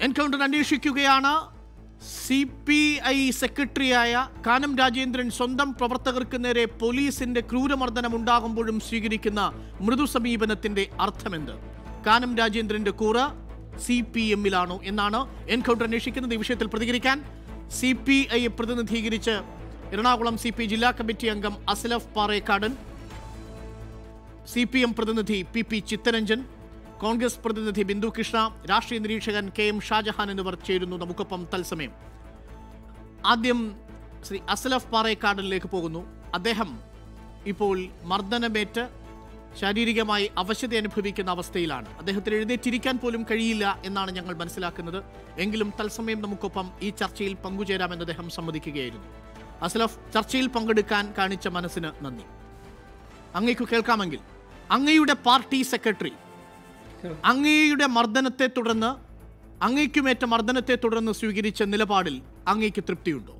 Encounter അന്വേഷിക്കുകയാണ് C P I സെക്രട്ടറിയായ കാനം രാജേന്ദ്രൻ സ്വന്തം പ്രവർത്തകർക്ക് നേരെ പോലീസിന്റെ ക്രൂരമർദ്ദനം ഉണ്ടാകുമ്പോഴും സ്വീകരിക്കുന്ന മൃദു സമീപനത്തിന്റെ അർത്ഥമെന്ത് കാനം രാജേന്ദ്രന്റെ കൂറ് സി പി എമ്മിലാണോ എന്നാണ് എൻകൗണ്ടർ അന്വേഷിക്കുന്നത് ഈ വിഷയത്തിൽ പ്രതികരിക്കാൻ സി പി ഐ പ്രതിനിധീകരിച്ച് എറണാകുളം സി പി ജില്ലാ കമ്മിറ്റി അംഗം Aslaf Parekkadan C P M പ്രതിനിധി പി പി ചിത്തരഞ്ജൻ കോൺഗ്രസ് പ്രതിനിധി ബിന്ദു കൃഷ്ണ രാഷ്ട്രീയ നിരീക്ഷകൻ കെ എം ഷാജഹാൻ എന്നിവർ ചേരുന്നു നമുക്കൊപ്പം തത്സമയം ആദ്യം ശ്രീ അസ്ലഫ് പാറേക്കാടനിലേക്ക് പോകുന്നു അദ്ദേഹം ഇപ്പോൾ മർദ്ദനമേറ്റ് ശാരീരികമായി അവശത അനുഭവിക്കുന്ന അവസ്ഥയിലാണ് അദ്ദേഹത്തിന് എഴുന്നേറ്റിരിക്കാൻ പോലും കഴിയില്ല എന്നാണ് ഞങ്ങൾ മനസ്സിലാക്കുന്നത് എങ്കിലും തത്സമയം നമുക്കൊപ്പം ഈ ചർച്ചയിൽ പങ്കുചേരാമെന്ന് അദ്ദേഹം സമ്മതിക്കുകയായിരുന്നു അസ്ലഫ് ചർച്ചയിൽ പങ്കെടുക്കാൻ കാണിച്ച മനസ്സിന് നന്ദി അങ്ങേക്ക് കേൾക്കാമെങ്കിൽ അങ്ങയുടെ പാർട്ടി സെക്രട്ടറി അങ്ങയുടെ മർദ്ദനത്തെ തുടർന്ന് അങ്ങയ്ക്കുമേറ്റ മർദ്ദനത്തെ തുടർന്ന് സ്വീകരിച്ച നിലപാടിൽ അങ്ങയ്ക്ക് തൃപ്തിയുണ്ടോ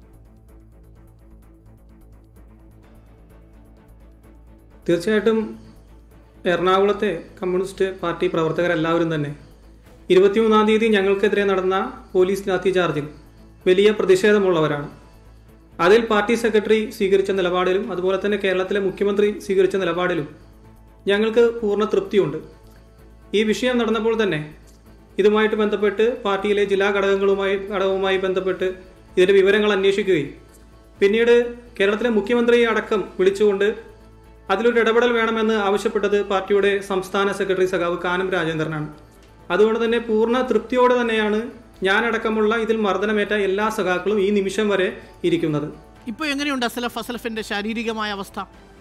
തീർച്ചയായിട്ടും എറണാകുളത്തെ കമ്മ്യൂണിസ്റ്റ് പാർട്ടി പ്രവർത്തകരെല്ലാവരും തന്നെ ഇരുപത്തിമൂന്നാം തീയതി ഞങ്ങൾക്കെതിരെ നടന്ന പോലീസ് ലാത്തി ചാർജിൽ വലിയ പ്രതിഷേധമുള്ളവരാണ് അതിൽ പാർട്ടി സെക്രട്ടറി സ്വീകരിച്ച നിലപാടിലും അതുപോലെ തന്നെ കേരളത്തിലെ മുഖ്യമന്ത്രി സ്വീകരിച്ച നിലപാടിലും ഞങ്ങൾക്ക് പൂർണ്ണ തൃപ്തിയുണ്ട് ഈ വിഷയം നടന്നപ്പോൾ തന്നെ ഇതുമായിട്ട് ബന്ധപ്പെട്ട് പാർട്ടിയിലെ ജില്ലാ ഘടകങ്ങളുമായി ഘടകവുമായി ബന്ധപ്പെട്ട് ഇതിന്റെ വിവരങ്ങൾ അന്വേഷിക്കുകയും പിന്നീട് കേരളത്തിലെ മുഖ്യമന്ത്രിയെ അടക്കം വിളിച്ചുകൊണ്ട് അതിലൊരു ഇടപെടൽ വേണമെന്ന് ആവശ്യപ്പെട്ടത് പാർട്ടിയുടെ സംസ്ഥാന സെക്രട്ടറി സഖാവ് കാനം രാജേന്ദ്രനാണ് അതുകൊണ്ട് തന്നെ പൂർണ്ണ തൃപ്തിയോടെ തന്നെയാണ് ഞാനടക്കമുള്ള ഇതിൽ മർദ്ദനമേറ്റ എല്ലാ സഖാക്കളും ഈ നിമിഷം വരെ ഇരിക്കുന്നത് ഇപ്പോൾ എങ്ങനെയുണ്ട് അസലഫ് അസലഫിന്റെ ശാരീരികമായ അവസ്ഥ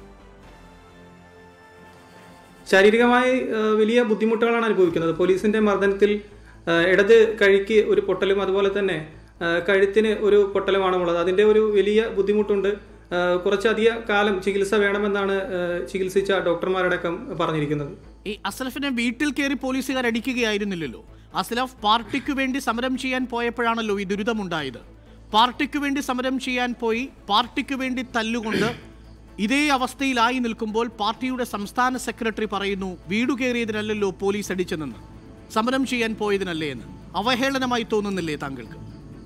ശാരീരികമായി ആ, വലിയ ബുദ്ധിമുട്ടുകളാണ് അനുഭവിക്കുന്നത് പോലീസിന്റെ മർദ്ദനത്തിൽ ആ, ഇടത് കഴുക്ക് ഒരു പൊട്ടലും അതുപോലെ തന്നെ ആ, കഴുത്തിന് ഒരു പൊട്ടലുമാണ് ഉള്ളത് അതിന്റെ ഒരു വലിയ ബുദ്ധിമുട്ടുണ്ട് ആ, കുറച്ചധിക കാലം ചികിത്സ വേണമെന്നാണ് ആ, ചികിത്സിച്ച ഡോക്ടർമാരടക്കം പറഞ്ഞിരിക്കുന്നത് ഈ അസലഫിനെ വീട്ടിൽ കയറി പോലീസുകാർ അടിക്കുകയായിരുന്നില്ലല്ലോ അസലഫ് പാർട്ടിക്ക് വേണ്ടി സമരം ചെയ്യാൻ പോയപ്പോഴാണല്ലോ ഈ ദുരിതമുണ്ടായത് പാർട്ടിക്ക് വേണ്ടി സമരം ചെയ്യാൻ പോയി പാർട്ടിക്ക് വേണ്ടി തല്ലുകൊണ്ട് ഇതേ അവസ്ഥയിലായി നിൽക്കുമ്പോൾ പാർട്ടിയുടെ സംസ്ഥാന സെക്രട്ടറി പറയുന്നു വീടു കയറിയതിനല്ലല്ലോ പോലീസ് അടിച്ചതെന്ന് സമരം ചെയ്യാൻ പോയതിനല്ലേ എന്ന് അവഹേളനമായി തോന്നുന്നില്ലേ താങ്കൾക്ക്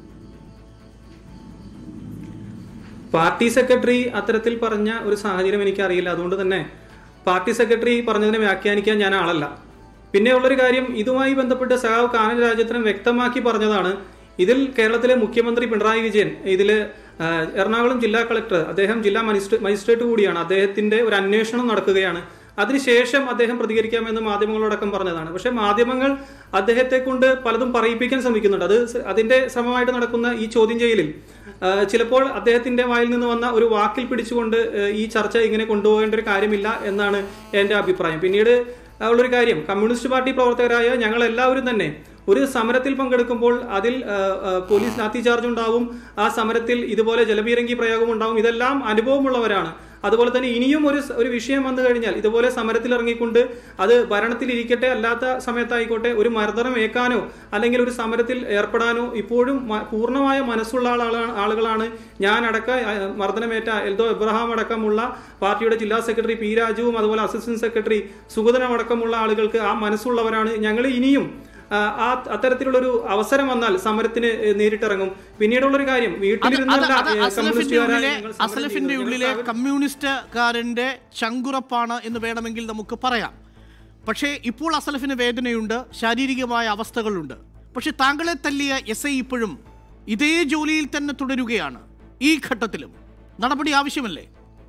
പാർട്ടി സെക്രട്ടറി അത്തരത്തിൽ പറഞ്ഞ ഒരു സാഹചര്യം എനിക്കറിയില്ല അതുകൊണ്ട് തന്നെ പാർട്ടി സെക്രട്ടറി പറഞ്ഞതിനെ വ്യാഖ്യാനിക്കാൻ ഞാൻ ആളല്ല പിന്നെയുള്ളൊരു കാര്യം ഇതുമായി ബന്ധപ്പെട്ട് സഹാവ് കാനൻ രാജേന്ദ്രൻ വ്യക്തമാക്കി പറഞ്ഞതാണ് ഇതിൽ കേരളത്തിലെ മുഖ്യമന്ത്രി പിണറായി വിജയൻ ഇതിൽ എറണാകുളം ജില്ലാ കളക്ടർ അദ്ദേഹം ജില്ലാ മജിസ്ട്രേ മജിസ്ട്രേറ്റ് കൂടിയാണ് അദ്ദേഹത്തിന്റെ ഒരു അന്വേഷണം നടക്കുകയാണ് അതിനുശേഷം അദ്ദേഹം പ്രതികരിക്കാമെന്ന് മാധ്യമങ്ങളോടക്കം പറഞ്ഞതാണ് പക്ഷേ മാധ്യമങ്ങൾ അദ്ദേഹത്തെ കൊണ്ട് പലതും പറയിപ്പിക്കാൻ ശ്രമിക്കുന്നുണ്ട് അത് സ- അതിന്റെ ശ്രമമായിട്ട് നടക്കുന്ന ഈ ചോദ്യം ചെയ്യലിൽ ആ, ചിലപ്പോൾ അദ്ദേഹത്തിന്റെ വായിൽ നിന്ന് വന്ന ഒരു വാക്കിൽ പിടിച്ചുകൊണ്ട് ആ, ഈ ചർച്ച ഇങ്ങനെ കൊണ്ടുപോകേണ്ട ഒരു കാര്യമില്ല എന്നാണ് എന്റെ അഭിപ്രായം പിന്നീട് ഉള്ളൊരു കാര്യം കമ്മ്യൂണിസ്റ്റ് പാർട്ടി പ്രവർത്തകരായ ഞങ്ങൾ എല്ലാവരും തന്നെ ഒരു സമരത്തിൽ പങ്കെടുക്കുമ്പോൾ അതിൽ ആ, ആ, പോലീസ് ലാത്തി ചാർജ് ഉണ്ടാവും ആ സമരത്തിൽ ഇതുപോലെ ജലപീരങ്കി പ്രയോഗം ഉണ്ടാവും ഇതെല്ലാം അനുഭവമുള്ളവരാണ് അതുപോലെ തന്നെ ഇനിയും ഒരു സ- ഒരു വിഷയം വന്നു കഴിഞ്ഞാൽ ഇതുപോലെ സമരത്തിൽ ഇറങ്ങിക്കൊണ്ട് അത് ഭരണത്തിൽ ഇരിക്കട്ടെ അല്ലാത്ത സമയത്തായിക്കോട്ടെ ഒരു മർദ്ദനം ഏൽക്കാനോ അല്ലെങ്കിൽ ഒരു സമരത്തിൽ ഏർപ്പെടാനോ ഇപ്പോഴും മ- പൂർണ്ണമായ മനസ്സുള്ള ആളാണ് ആളുകളാണ് ഞാൻ അടക്ക ആ, മർദ്ദനമേറ്റ എൽദോ എബ്രഹാം അടക്കമുള്ള പാർട്ടിയുടെ ജില്ലാ സെക്രട്ടറി പി രാജുവും അതുപോലെ അസിസ്റ്റന്റ് സെക്രട്ടറി സുഗതനും അടക്കമുള്ള ആളുകൾക്ക് ആ മനസ്സുള്ളവരാണ് ഞങ്ങൾ ഇനിയും ആ, ആ അത്തരത്തിലുള്ളൊരു അവസരം വന്നാൽ സമരത്തിന് ഏ, നേരിട്ടിറങ്ങും പിന്നീടുള്ളൊരു കാര്യം അത് അത് വീട്ടിലിരുന്നല്ല അത് ഏ, അസലഫിന്റെ കമ്മ്യൂണിസ്റ്റുകാരായ ഉള്ളിലെ ഞങ്ങൾ സമരം അസലഫിന്റെ ചെയ്യുന്നത്. ഉള്ളിലെ ഞങ്ങൾ കമ്മ്യൂണിസ്റ്റുകാരന്റെ ചങ്കുറപ്പാണ് എന്ന് വേണമെങ്കിൽ നമുക്ക് പറയാം പക്ഷേ ഇപ്പോൾ അസലഫിന് വേദനയുണ്ട് ശാരീരികമായ അവസ്ഥകളുണ്ട് പക്ഷെ താങ്കളെ തല്ലിയ എസ് ഐ ഇപ്പോഴും ഇതേ ജോലിയിൽ തന്നെ തുടരുകയാണ് ഈ ഘട്ടത്തിലും നടപടി ആവശ്യമല്ലേ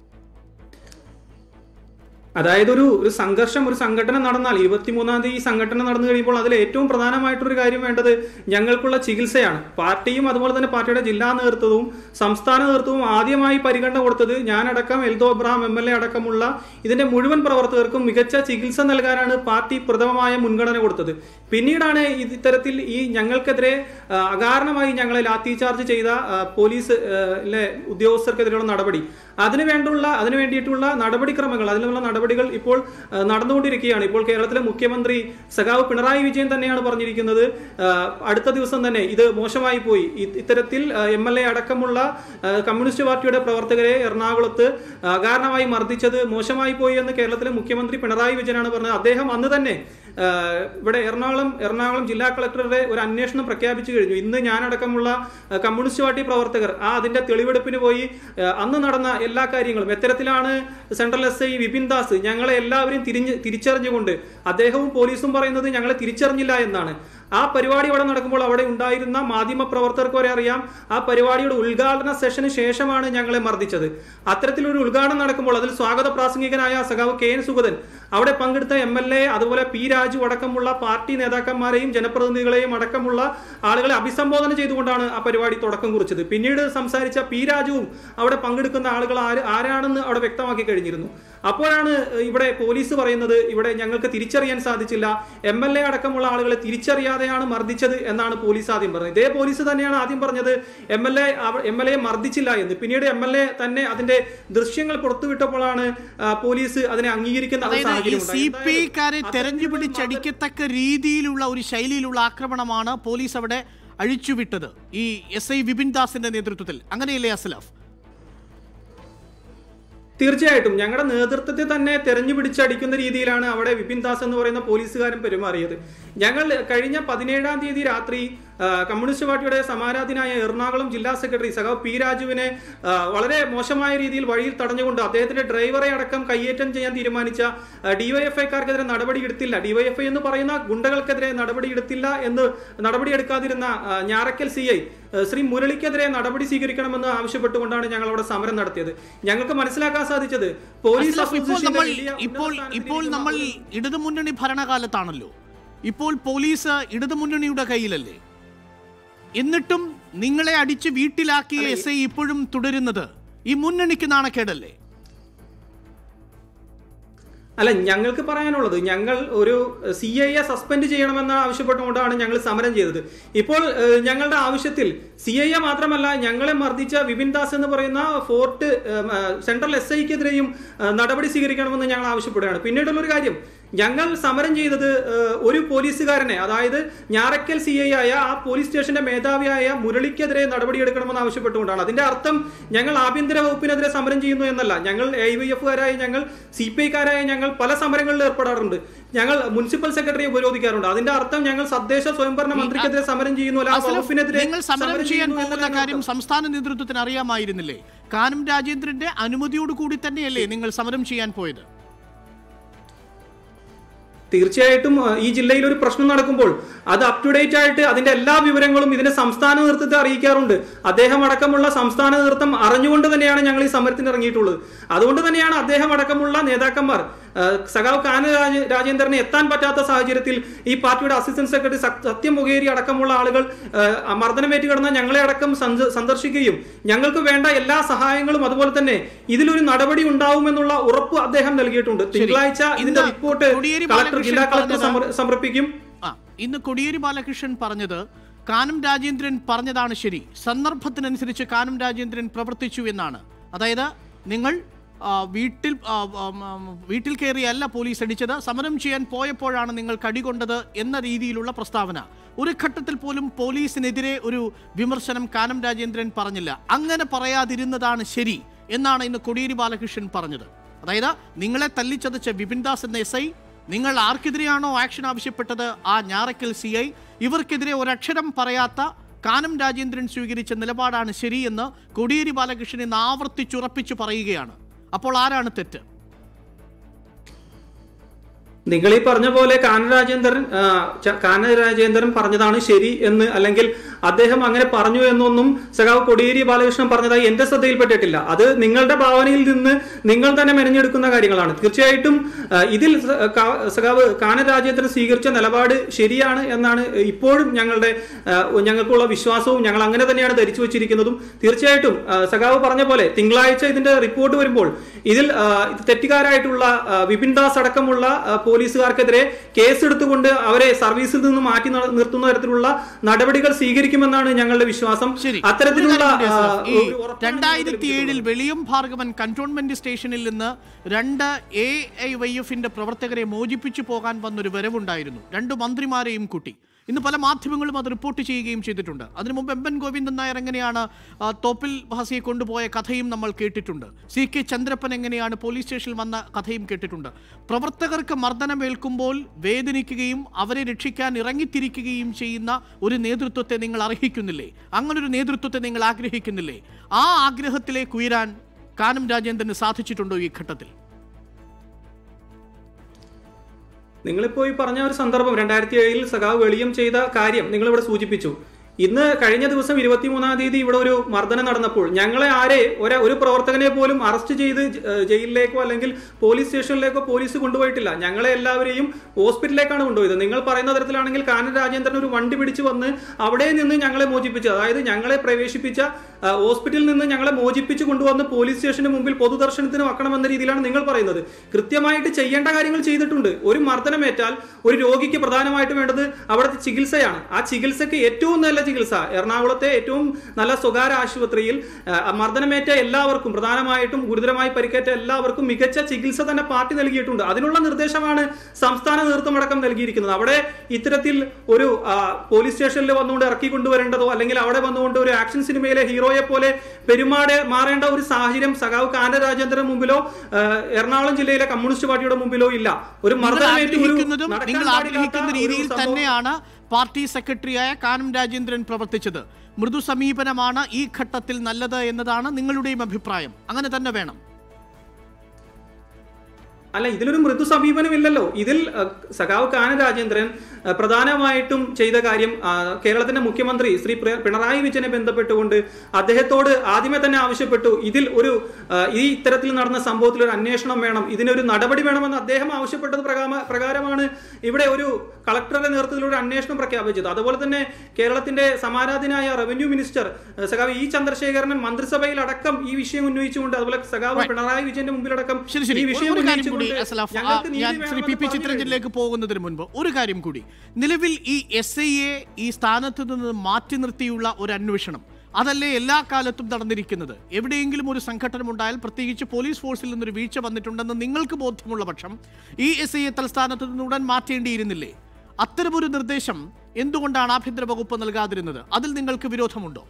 അതായത് ഒരു ഒരു സംഘർഷം ഒരു സംഘടന നടന്നാൽ ഇരുപത്തിമൂന്നാം തീയതി ഈ സംഘടന നടന്നു കഴിയുമ്പോൾ അതിൽ ഏറ്റവും പ്രധാനമായിട്ടൊരു കാര്യം വേണ്ടത് ഞങ്ങൾക്കുള്ള ചികിത്സയാണ് പാർട്ടിയും അതുപോലെ തന്നെ പാർട്ടിയുടെ ജില്ലാ നേതൃത്വവും സംസ്ഥാന നേതൃത്വവും ആദ്യമായി പരിഗണന കൊടുത്തത് ഞാനടക്കം Eldho Abraham M L A അടക്കമുള്ള ഇതിന്റെ മുഴുവൻ പ്രവർത്തകർക്കും മികച്ച ചികിത്സ നൽകാനാണ് പാർട്ടി പ്രഥമമായ മുൻഗണന കൊടുത്തത് പിന്നീടാണ് ഇത് ഇത്തരത്തിൽ ഈ ഞങ്ങൾക്കെതിരെ ആ, അകാരണമായി ഞങ്ങളെ ലാത്തി ചാർജ് ചെയ്ത ആ, പോലീസ് ആ, ലെ ഉദ്യോഗസ്ഥർക്കെതിരെയുള്ള നടപടി അതിനു വേണ്ടുള്ള അതിനു വേണ്ടിയിട്ടുള്ള നടപടിക്രമങ്ങൾ അതിനുള്ള നടപടികൾ ഇപ്പോൾ ആ, നടന്നുകൊണ്ടിരിക്കുകയാണ് ഇപ്പോൾ കേരളത്തിലെ മുഖ്യമന്ത്രി സഖാവ് പിണറായി വിജയൻ തന്നെയാണ് പറഞ്ഞിരിക്കുന്നത് ആ, അടുത്ത ദിവസം തന്നെ ഇത് മോശമായി പോയി ഇ- ഇത്തരത്തിൽ എം എൽ എ അടക്കമുള്ള ആ, കമ്മ്യൂണിസ്റ്റ് പാർട്ടിയുടെ പ്രവർത്തകരെ എറണാകുളത്ത് അകാരണമായി മർദ്ദിച്ചത് മോശമായി പോയി എന്ന് കേരളത്തിലെ മുഖ്യമന്ത്രി പിണറായി വിജയനാണ് പറഞ്ഞത് അദ്ദേഹം അന്ന് തന്നെ ആ, ഇവിടെ എറണാകുളം എറണാകുളം ജില്ലാ കളക്ടറുടെ ഒരു അന്വേഷണം പ്രഖ്യാപിച്ചു കഴിഞ്ഞു ഇന്ന് ഞാനടക്കമുള്ള ആ, കമ്മ്യൂണിസ്റ്റ് പാർട്ടി പ്രവർത്തകർ ആ അതിന്റെ തെളിവെടുപ്പിന് പോയി ആ, അന്ന് നടന്ന എല്ലാ കാര്യങ്ങളും എത്തരത്തിലാണ് central S I Vipin Das ഞങ്ങളെ എല്ലാവരും തിരിഞ്ഞ് തിരിച്ചറിഞ്ഞുകൊണ്ട് അദ്ദേഹവും പോലീസും പറയുന്നത് ഞങ്ങളെ തിരിച്ചറിഞ്ഞില്ല എന്നാണ് ആ പരിപാടി അവിടെ നടക്കുമ്പോൾ അവിടെ ഉണ്ടായിരുന്ന മാധ്യമ പ്രവർത്തകർക്ക് വരെ അറിയാം ആ പരിപാടിയുടെ ഉദ്ഘാടന സെഷന് ശേഷമാണ് ഞങ്ങളെ മർദ്ദിച്ചത് അത്തരത്തിലൊരു ഉദ്ഘാടനം നടക്കുമ്പോൾ അതിൽ സ്വാഗത പ്രാസംഗികനായ സഖാവ് കെ എൻ സുഗതൻ അവിടെ പങ്കെടുത്ത എം എൽ എ അതുപോലെ പി രാജു അടക്കമുള്ള പാർട്ടി നേതാക്കന്മാരെയും ജനപ്രതിനിധികളെയും അടക്കമുള്ള ആളുകളെ അഭിസംബോധന ചെയ്തുകൊണ്ടാണ് ആ പരിപാടി തുടക്കം കുറിച്ചത് പിന്നീട് സംസാരിച്ച പി രാജുവും അവിടെ പങ്കെടുക്കുന്ന ആളുകൾ ആര് ആരാണെന്ന് അവിടെ വ്യക്തമാക്കി കഴിഞ്ഞിരുന്നു അപ്പോഴാണ് ഇവിടെ പോലീസ് പറയുന്നത് ഇവിടെ ഞങ്ങൾക്ക് തിരിച്ചറിയാൻ സാധിച്ചില്ല എം എൽ എ അടക്കമുള്ള ആളുകളെ തിരിച്ചറിയാതെയാണ് മർദ്ദിച്ചത് എന്നാണ് പോലീസ് ആദ്യം പറഞ്ഞത് ഇതേ പോലീസ് തന്നെയാണ് ആദ്യം പറഞ്ഞത് M L A M L A മർദ്ദിച്ചില്ല എന്ന് പിന്നീട് എം എൽ എ തന്നെ അതിന്റെ ദൃശ്യങ്ങൾ പുറത്തുവിട്ടപ്പോഴാണ് ആ, പോലീസ് അതിനെ അംഗീകരിക്കുന്ന ഒരു അതായത് ഈ സാഹചര്യം സി ഉണ്ടായത്. പി ഐക്കാരെ എന്തായാലും തെരഞ്ഞു പിടിച്ചടിക്കത്തക്ക രീതിയിലുള്ള ഒരു ശൈലിയിലുള്ള ആക്രമണമാണ് പോലീസ് അവിടെ അഴിച്ചുവിട്ടത് ഈ എസ് ഐ വിപിൻ ദാസിന്റെ നേതൃത്വത്തിൽ അങ്ങനെയല്ലേ അസലഫ് തീർച്ചയായിട്ടും ഞങ്ങളുടെ നേതൃത്വത്തെ തന്നെ തെരഞ്ഞു പിടിച്ചടിക്കുന്ന രീതിയിലാണ് അവിടെ വിപിൻ ദാസ് എന്ന് പറയുന്ന പോലീസുകാരൻ പെരുമാറിയത് ഞങ്ങൾ കഴിഞ്ഞ പതിനേഴാം തീയതി രാത്രി ആ, കമ്മ്യൂണിസ്റ്റ് പാർട്ടിയുടെ സമാരാധനായ എറണാകുളം ജില്ലാ സെക്രട്ടറി സഖാവ് പി രാജുവിനെ ആ, വളരെ മോശമായ രീതിയിൽ വഴിയിൽ തടഞ്ഞുകൊണ്ട് അദ്ദേഹത്തിന്റെ ഡ്രൈവറെ അടക്കം കയ്യേറ്റം ചെയ്യാൻ തീരുമാനിച്ച ഡിവൈഎഫ്ഐക്കാർക്കെതിരെ നടപടി എടുത്തില്ല ഡിവൈഎഫ്ഐ എന്ന് പറയുന്ന ഗുണ്ടകൾക്കെതിരെ നടപടി എടുത്തില്ല എന്ന് നടപടി എടുക്കാതിരുന്ന ആ, ഞാറക്കൽ സി ഐ ശ്രീ മുരളിക്കെതിരെ നടപടി സ്വീകരിക്കണമെന്ന് ആവശ്യപ്പെട്ടുകൊണ്ടാണ് ഞങ്ങൾ അവിടെ സമരം നടത്തിയത് ഞങ്ങൾക്ക് മനസ്സിലാക്കാൻ സാധിച്ചത് പോലീസ് അസ്ലഫ്, ഇപ്പോൾ അസോസിയേഷന്റെ നമ്മൾ വലിയ ഉന്നത ഇപ്പോൾ സ്ഥാനത്ത് ഇപ്പോൾ ഇരിക്കുന്ന നമ്മൾ ഒരു- ഇടതുമുന്നണി ഭരണകാലത്താണല്ലോ ഇപ്പോൾ പോലീസ് ഇടതുമുന്നണിയുടെ കയ്യിലല്ലേ എന്നിട്ടും നിങ്ങളെ അടിച്ച് വീട്ടിലാക്കിയ എസ് ഐ ഇപ്പോഴും തുടരുന്നത് ഈ മുന്നണിക്ക് നാണക്കേടല്ലേ അല്ല ഞങ്ങൾക്ക് പറയാനുള്ളത് ഞങ്ങൾ ഒരു സി ഐ എ സസ്പെൻഡ് ചെയ്യണമെന്ന് ആവശ്യപ്പെട്ടുകൊണ്ടാണ് ഞങ്ങൾ സമരം ചെയ്തത് ഇപ്പോൾ ഏഹ്, ഞങ്ങളുടെ ആവശ്യത്തിൽ സി ഐ എ മാത്രമല്ല ഞങ്ങളെ മർദ്ദിച്ച വിപിൻ ദാസ് എന്ന് പറയുന്ന ഫോർട്ട് ഏഹ്, ഏഹ്, സെൻട്രൽ എസ് ഐക്കെതിരെയും ഏഹ്, നടപടി സ്വീകരിക്കണമെന്ന് ഞങ്ങൾ ആവശ്യപ്പെടുകയാണ് പിന്നീടുള്ള ഒരു കാര്യം ഞങ്ങൾ സമരം ചെയ്തത് ഏഹ്, ഒരു പോലീസുകാരനെ അതായത് ഞാറക്കൽ സി ഐ ആയ ആ പോലീസ് സ്റ്റേഷന്റെ മേധാവിയായ മുരളിക്കെതിരെ നടപടിയെടുക്കണമെന്ന് ആവശ്യപ്പെട്ടുകൊണ്ടാണ് അതിന്റെ അർത്ഥം ഞങ്ങൾ ആഭ്യന്തര വകുപ്പിനെതിരെ സമരം ചെയ്യുന്നു എന്നല്ല ഞങ്ങൾ എ വൈ എഫുകാരായ ഞങ്ങൾ സി പി ഐക്കാരായ ഞങ്ങൾ പല സമരങ്ങളിൽ ഏർപ്പെടാറുണ്ട് ഞങ്ങൾ മുനിസിപ്പൽ സെക്രട്ടറിയെ ഉപരോധിക്കാറുണ്ട് അതിന്റെ അർത്ഥം ഞങ്ങൾ തദ്ദേശ സ്വയംഭരണ മന്ത്രിക്കെതിരെ സമരം ചെയ്യുന്നു അല്ല ആ അസലഫ്, വകുപ്പിനെതിരെ നിങ്ങൾ സമരം ചെയ്യാൻ ചെയ്യുന്നു പോകുന്ന എന്നതിനർത്ഥം. കാര്യം സംസ്ഥാന നേതൃത്വത്തിന് അറിയാമായിരുന്നില്ലേ കാനം രാജേന്ദ്രന്റെ അനുമതിയോട് കൂടി തന്നെയല്ലേ നിങ്ങൾ സമരം ചെയ്യാൻ പോയത് തീർച്ചയായിട്ടും ആ, ഈ ജില്ലയിൽ ഒരു പ്രശ്നം നടക്കുമ്പോൾ അത് അപ് ടു ഡേറ്റ് ആയിട്ട് അതിന്റെ എല്ലാ വിവരങ്ങളും ഇതിന്റെ സംസ്ഥാന നേതൃത്വത്തെ അറിയിക്കാറുണ്ട് അദ്ദേഹം അടക്കമുള്ള സംസ്ഥാന നേതൃത്വം അറിഞ്ഞുകൊണ്ട് തന്നെയാണ് ഞങ്ങൾ ഈ സമരത്തിന് ഇറങ്ങിയിട്ടുള്ളത് അതുകൊണ്ട് തന്നെയാണ് അദ്ദേഹം അടക്കമുള്ള നേതാക്കന്മാർ ആ, സഖാവ് കാന രാജ- രാജേന്ദ്രന് എത്താൻ പറ്റാത്ത സാഹചര്യത്തിൽ ഈ പാർട്ടിയുടെ അസിസ്റ്റന്റ് സെക്രട്ടറി സത്- സത്യം മുഖേരി അടക്കമുള്ള ആളുകൾ ആ, മർദ്ദനമേറ്റ് കിടന്ന ഞങ്ങളെ അടക്കം സന്ദ- സന്ദർശിക്കുകയും ഞങ്ങൾക്ക് വേണ്ട എല്ലാ സഹായങ്ങളും അതുപോലെ തന്നെ ഇതിലൊരു നടപടി ഉണ്ടാവുമെന്നുള്ള ഉറപ്പ് അദ്ദേഹം നൽകിയിട്ടുണ്ട് തിങ്കളാഴ്ച ഇതിന്റെ ഇന്ന് റിപ്പോർട്ട് കോടിയേരി കളക്ടർ ബാലകൃഷ്ണൻ ജില്ലാ കളക്ടർ പറഞ്ഞത് സമർ- സമർപ്പിക്കും ആ ഇന്ന് കൊടിയേരി ബാലകൃഷ്ണൻ പറഞ്ഞത് കാനം രാജേന്ദ്രൻ പറഞ്ഞതാണ് ശരി സന്ദർഭത്തിനനുസരിച്ച് കാനം രാജേന്ദ്രൻ പ്രവർത്തിച്ചു എന്നാണ് അതായത് നിങ്ങൾ ആ, വീട്ടിൽ ആ, ആ, ആ, വീട്ടിൽ കയറിയല്ല പോലീസ് അടിച്ചത് സമരം ചെയ്യാൻ പോയപ്പോഴാണ് നിങ്ങൾ കടികൊണ്ടത് എന്ന രീതിയിലുള്ള പ്രസ്താവന ഒരു ഘട്ടത്തിൽ പോലും പോലീസിനെതിരെ ഒരു വിമർശനം കാനം രാജേന്ദ്രൻ പറഞ്ഞില്ല അങ്ങനെ പറയാതിരുന്നതാണ് ശരി എന്നാണ് ഇന്ന് കൊടിയേരി ബാലകൃഷ്ണൻ പറഞ്ഞത് അതായത് നിങ്ങളെ തല്ലിച്ചതച്ച വിപിൻ ദാസ് എന്ന എസ് ഐ നിങ്ങൾ ആർക്കെതിരെയാണോ ആക്ഷൻ ആവശ്യപ്പെട്ടത് ആ ഞാറക്കൽ സി ഐ ഇവർക്കെതിരെ ഒരക്ഷരം പറയാത്ത കാനം രാജേന്ദ്രൻ സ്വീകരിച്ച നിലപാടാണ് ശരിയെന്ന് കോടിയേരി ബാലകൃഷ്ണൻ ഇന്ന് ആവർത്തിച്ചുറപ്പിച്ചു പറയുകയാണ് അപ്പോൾ ആരാണ് തെറ്റ് നിങ്ങൾ ഈ പറഞ്ഞ പോലെ കാന രാജേന്ദ്രൻ ആ, ച- കാന രാജേന്ദ്രൻ പറഞ്ഞതാണ് ശരി എന്ന് അല്ലെങ്കിൽ അദ്ദേഹം അങ്ങനെ പറഞ്ഞു എന്നൊന്നും സഖാവ് കൊടിയേരി ബാലകൃഷ്ണൻ പറഞ്ഞതായി എന്റെ ശ്രദ്ധയിൽപ്പെട്ടിട്ടില്ല അത് നിങ്ങളുടെ ഭാവനയിൽ നിന്ന് നിങ്ങൾ തന്നെ മെനഞ്ഞെടുക്കുന്ന കാര്യങ്ങളാണ് തീർച്ചയായിട്ടും ആ, ഇതിൽ സ- കാ- സഖാവ് കാന രാജേന്ദ്രൻ സ്വീകരിച്ച നിലപാട് ശരിയാണ് എന്നാണ് ഇപ്പോഴും ഞങ്ങളുടെ ആ, ഞങ്ങൾക്കുള്ള വിശ്വാസവും ഞങ്ങൾ അങ്ങനെ തന്നെയാണ് ധരിച്ചു വെച്ചിരിക്കുന്നതും തീർച്ചയായിട്ടും ആ, സഖാവ് പറഞ്ഞ പോലെ തിങ്കളാഴ്ച ഇതിന്റെ റിപ്പോർട്ട് വരുമ്പോൾ ഇതിൽ ആ, ഇത് തെറ്റുകാരായിട്ടുള്ള ആ, വിപിൻ ദാസ് അടക്കമുള്ള ആ, പോലീസുകാർക്കെതിരെ കേസെടുത്തുകൊണ്ട് അവരെ സർവീസിൽ നിന്ന് മാറ്റി ന- നിർത്തുന്ന തരത്തിലുള്ള നടപടികൾ സ്വീകരിക്കുമെന്നാണ് ഞങ്ങളുടെ വിശ്വാസം ശരി അത്തരത്തിലുള്ള ഒരു കാര്യം കൂടി ആ, അസ്ലം. ഈ ഒരു ഉറപ്പാണ് രണ്ടായിരത്തി ഞങ്ങൾക്ക് ഏഴിൽ വെളിയം ഭാർഗവൻ കന്റോൺമെന്റ് സ്റ്റേഷനിൽ നിന്ന് രണ്ട് എ ഐ വൈ എഫിന്റെ പ്രവർത്തകരെ മോചിപ്പിച്ചു പോകാൻ വന്നൊരു വരവുണ്ടായിരുന്നു രണ്ട് മന്ത്രിമാരെയും കൂട്ടി ഇന്ന് പല മാധ്യമങ്ങളും അത് റിപ്പോർട്ട് ചെയ്യുകയും ചെയ്തിട്ടുണ്ട് അതിനു മുമ്പ് എം എൻ ഗോവിന്ദൻ നായർ എങ്ങനെയാണ് ആ, തോപ്പിൽ ഭാസിയെ കൊണ്ടുപോയ കഥയും നമ്മൾ കേട്ടിട്ടുണ്ട് സി കെ ചന്ദ്രപ്പൻ എങ്ങനെയാണ് പോലീസ് സ്റ്റേഷനിൽ വന്ന കഥയും കേട്ടിട്ടുണ്ട് പ്രവർത്തകർക്ക് മർദ്ദനമേൽക്കുമ്പോൾ വേദനിക്കുകയും അവരെ രക്ഷിക്കാൻ ഇറങ്ങിത്തിരിക്കുകയും ചെയ്യുന്ന ഒരു നേതൃത്വത്തെ നിങ്ങൾ അർഹിക്കുന്നില്ലേ അങ്ങനൊരു നേതൃത്വത്തെ നിങ്ങൾ ആഗ്രഹിക്കുന്നില്ലേ ആ ആഗ്രഹത്തിലേക്ക് ഉയരാൻ കാനം രാജേന്ദ്രന് സാധിച്ചിട്ടുണ്ടോ ഈ ഘട്ടത്തിൽ നിങ്ങളിപ്പോ ഈ പറഞ്ഞ ഒരു സന്ദർഭം രണ്ടായിരത്തി ഏഴിൽ സഖാവ് വെളിയം ചെയ്ത കാര്യം നിങ്ങൾ ഇവിടെ സൂചിപ്പിച്ചു ഇന്ന് കഴിഞ്ഞ ദിവസം ഇരുപത്തിമൂന്നാം തീയതി ഇവിടെ ഒരു മർദ്ദനം നടന്നപ്പോൾ ഞങ്ങളെ ആരെ ഒരു ഒരു പ്രവർത്തകനെ പോലും അറസ്റ്റ് ചെയ്ത് ജ- ഏഹ് ജയിലിലേക്കോ അല്ലെങ്കിൽ പോലീസ് സ്റ്റേഷനിലേക്കോ പോലീസ് കൊണ്ടുപോയിട്ടില്ല ഞങ്ങളെ എല്ലാവരെയും ഹോസ്പിറ്റലിലേക്കാണ് കൊണ്ടുപോയത് നിങ്ങൾ പറയുന്ന തരത്തിലാണെങ്കിൽ കാനൻ രാജേന്ദ്രൻ ഒരു വണ്ടി പിടിച്ച് വന്ന് അവിടെ നിന്ന് ഞങ്ങളെ മോചിപ്പിച്ചു അതായത് ഞങ്ങളെ പ്രവേശിപ്പിച്ച ആ, ഹോസ്പിറ്റലിൽ നിന്ന് ഞങ്ങളെ മോചിപ്പിച്ച് കൊണ്ടുവന്ന് പോലീസ് സ്റ്റേഷന് മുമ്പിൽ പൊതുദർശനത്തിന് വെക്കണമെന്ന രീതിയിലാണ് നിങ്ങൾ പറയുന്നത് കൃത്യമായിട്ട് ചെയ്യേണ്ട കാര്യങ്ങൾ ചെയ്തിട്ടുണ്ട് ഒരു മർദ്ദനമേറ്റാൽ ഒരു രോഗിക്ക് പ്രധാനമായിട്ട് വേണ്ടത് അവിടുത്തെ ചികിത്സയാണ് ആ ചികിത്സയ്ക്ക് ഏറ്റവും നല്ല ചികിത്സ എറണാകുളത്തെ ഏറ്റവും നല്ല സ്വകാര്യ ആശുപത്രിയിൽ ആ, മർദ്ദനമേറ്റ എല്ലാവർക്കും പ്രധാനമായിട്ടും ഗുരുതരമായി പരിക്കേറ്റ എല്ലാവർക്കും മികച്ച ചികിത്സ തന്നെ പാർട്ടി നൽകിയിട്ടുണ്ട് അതിനുള്ള നിർദ്ദേശമാണ് സംസ്ഥാന നേതൃത്വമടക്കം നൽകിയിരിക്കുന്നത് അവിടെ ഇത്തരത്തിൽ ഒരു ആ, പോലീസ് സ്റ്റേഷനിൽ വന്നുകൊണ്ട് ഇറക്കി കൊണ്ടുവരേണ്ടതോ അല്ലെങ്കിൽ അവിടെ വന്നുകൊണ്ട് ഒരു ആക്ഷൻ സിനിമയിലെ ഹീറോയെ പോലെ പെരുമാടെ മാറേണ്ട ഒരു സാഹചര്യം സഖാവ് കാന രാജേന്ദ്രൻ മുമ്പിലോ ആ, എറണാകുളം ജില്ലയിലെ കമ്മ്യൂണിസ്റ്റ് പാർട്ടിയുടെ മുമ്പിലോ ഇല്ല ഒരു നിങ്ങൾ മർദ്ദനമേറ്റ് ഒരു ആഗ്രഹിക്കുന്നതും നടക്കാൻ നിങ്ങൾ പാടില്ലാത്ത ആഗ്രഹിക്കുന്ന ഒരു രീതിയിൽ സംഭവം- തന്നെയാണ് പാർട്ടി സെക്രട്ടറിയായ കാനം രാജേന്ദ്രൻ പ്രവർത്തിച്ചത് മൃദു സമീപനമാണ് ഈ ഘട്ടത്തിൽ നല്ലത് എന്നതാണ് നിങ്ങളുടെയും അഭിപ്രായം അങ്ങനെ തന്നെ വേണം അല്ല ഇതിലൊരു മൃദു സമീപനമില്ലല്ലോ ഇതിൽ അഹ്, സഖാവ് കാന രാജേന്ദ്രൻ അഹ്, പ്രധാനമായിട്ടും ചെയ്ത കാര്യം ആ, കേരളത്തിന്റെ മുഖ്യമന്ത്രി ശ്രീ പ്ര- പിണറായി വിജയനെ ബന്ധപ്പെട്ടുകൊണ്ട് അദ്ദേഹത്തോട് ആദ്യമേ തന്നെ ആവശ്യപ്പെട്ടു ഇതിൽ ഒരു ആ, ഈ ഇത്തരത്തിൽ നടന്ന സംഭവത്തിൽ ഒരു അന്വേഷണം വേണം ഇതിനൊരു നടപടി വേണമെന്ന് അദ്ദേഹം ആവശ്യപ്പെട്ടത് പ്രകാമ- പ്രകാരമാണ് ഇവിടെ ഒരു കളക്ടറുടെ നേതൃത്വത്തിൽ ഒരു അന്വേഷണം പ്രഖ്യാപിച്ചത് അതുപോലെ തന്നെ കേരളത്തിന്റെ സമാരാധനായ റവന്യൂ മിനിസ്റ്റർ അഹ്, സഖാവ് ഇ ചന്ദ്രശേഖരൻ മന്ത്രിസഭയിൽ അടക്കം ഈ വിഷയം ഉന്നയിച്ചുകൊണ്ട് അതുപോലെ സഖാവ് പിണറായി വിജയന്റെ മുമ്പിലടക്കം ശരി ശരി ഈ വിഷയം ഒരു കാര്യം കൂടി ഉന്നയിച്ചുകൊണ്ട് അസലാഫ് ആ, ഞങ്ങൾക്ക് നീതി ഞാൻ ശ്രീ വേണമെന്ന് പി പി പറഞ്ഞു ചിത്രഞ്ജനിലേക്ക് പോകുന്നതിന് മുൻപ് ഒരു കാര്യം കൂടി നിലവിൽ ഈ എസ് ഐ എ ഈ സ്ഥാനത്ത് നിന്ന് മാറ്റി നിർത്തിയുള്ള ഒരു അന്വേഷണം അതല്ലേ എല്ലാ കാലത്തും നടന്നിരിക്കുന്നത് എവിടെയെങ്കിലും ഒരു സംഘടനം ഉണ്ടായാൽ പ്രത്യേകിച്ച് പോലീസ് ഫോഴ്സിൽ നിന്നൊരു വീഴ്ച വന്നിട്ടുണ്ടെന്ന് നിങ്ങൾക്ക് ബോധ്യമുള്ള പക്ഷം ഈ എസ് ഐ എ തലസ്ഥാനത്ത് നിന്ന് ഉടൻ മാറ്റേണ്ടിയിരുന്നില്ലേ അത്തരമൊരു നിർദ്ദേശം എന്തുകൊണ്ടാണ് ആഭ്യന്തര വകുപ്പ് നൽകാതിരുന്നത് അതിൽ നിങ്ങൾക്ക് വിരോധമുണ്ടോ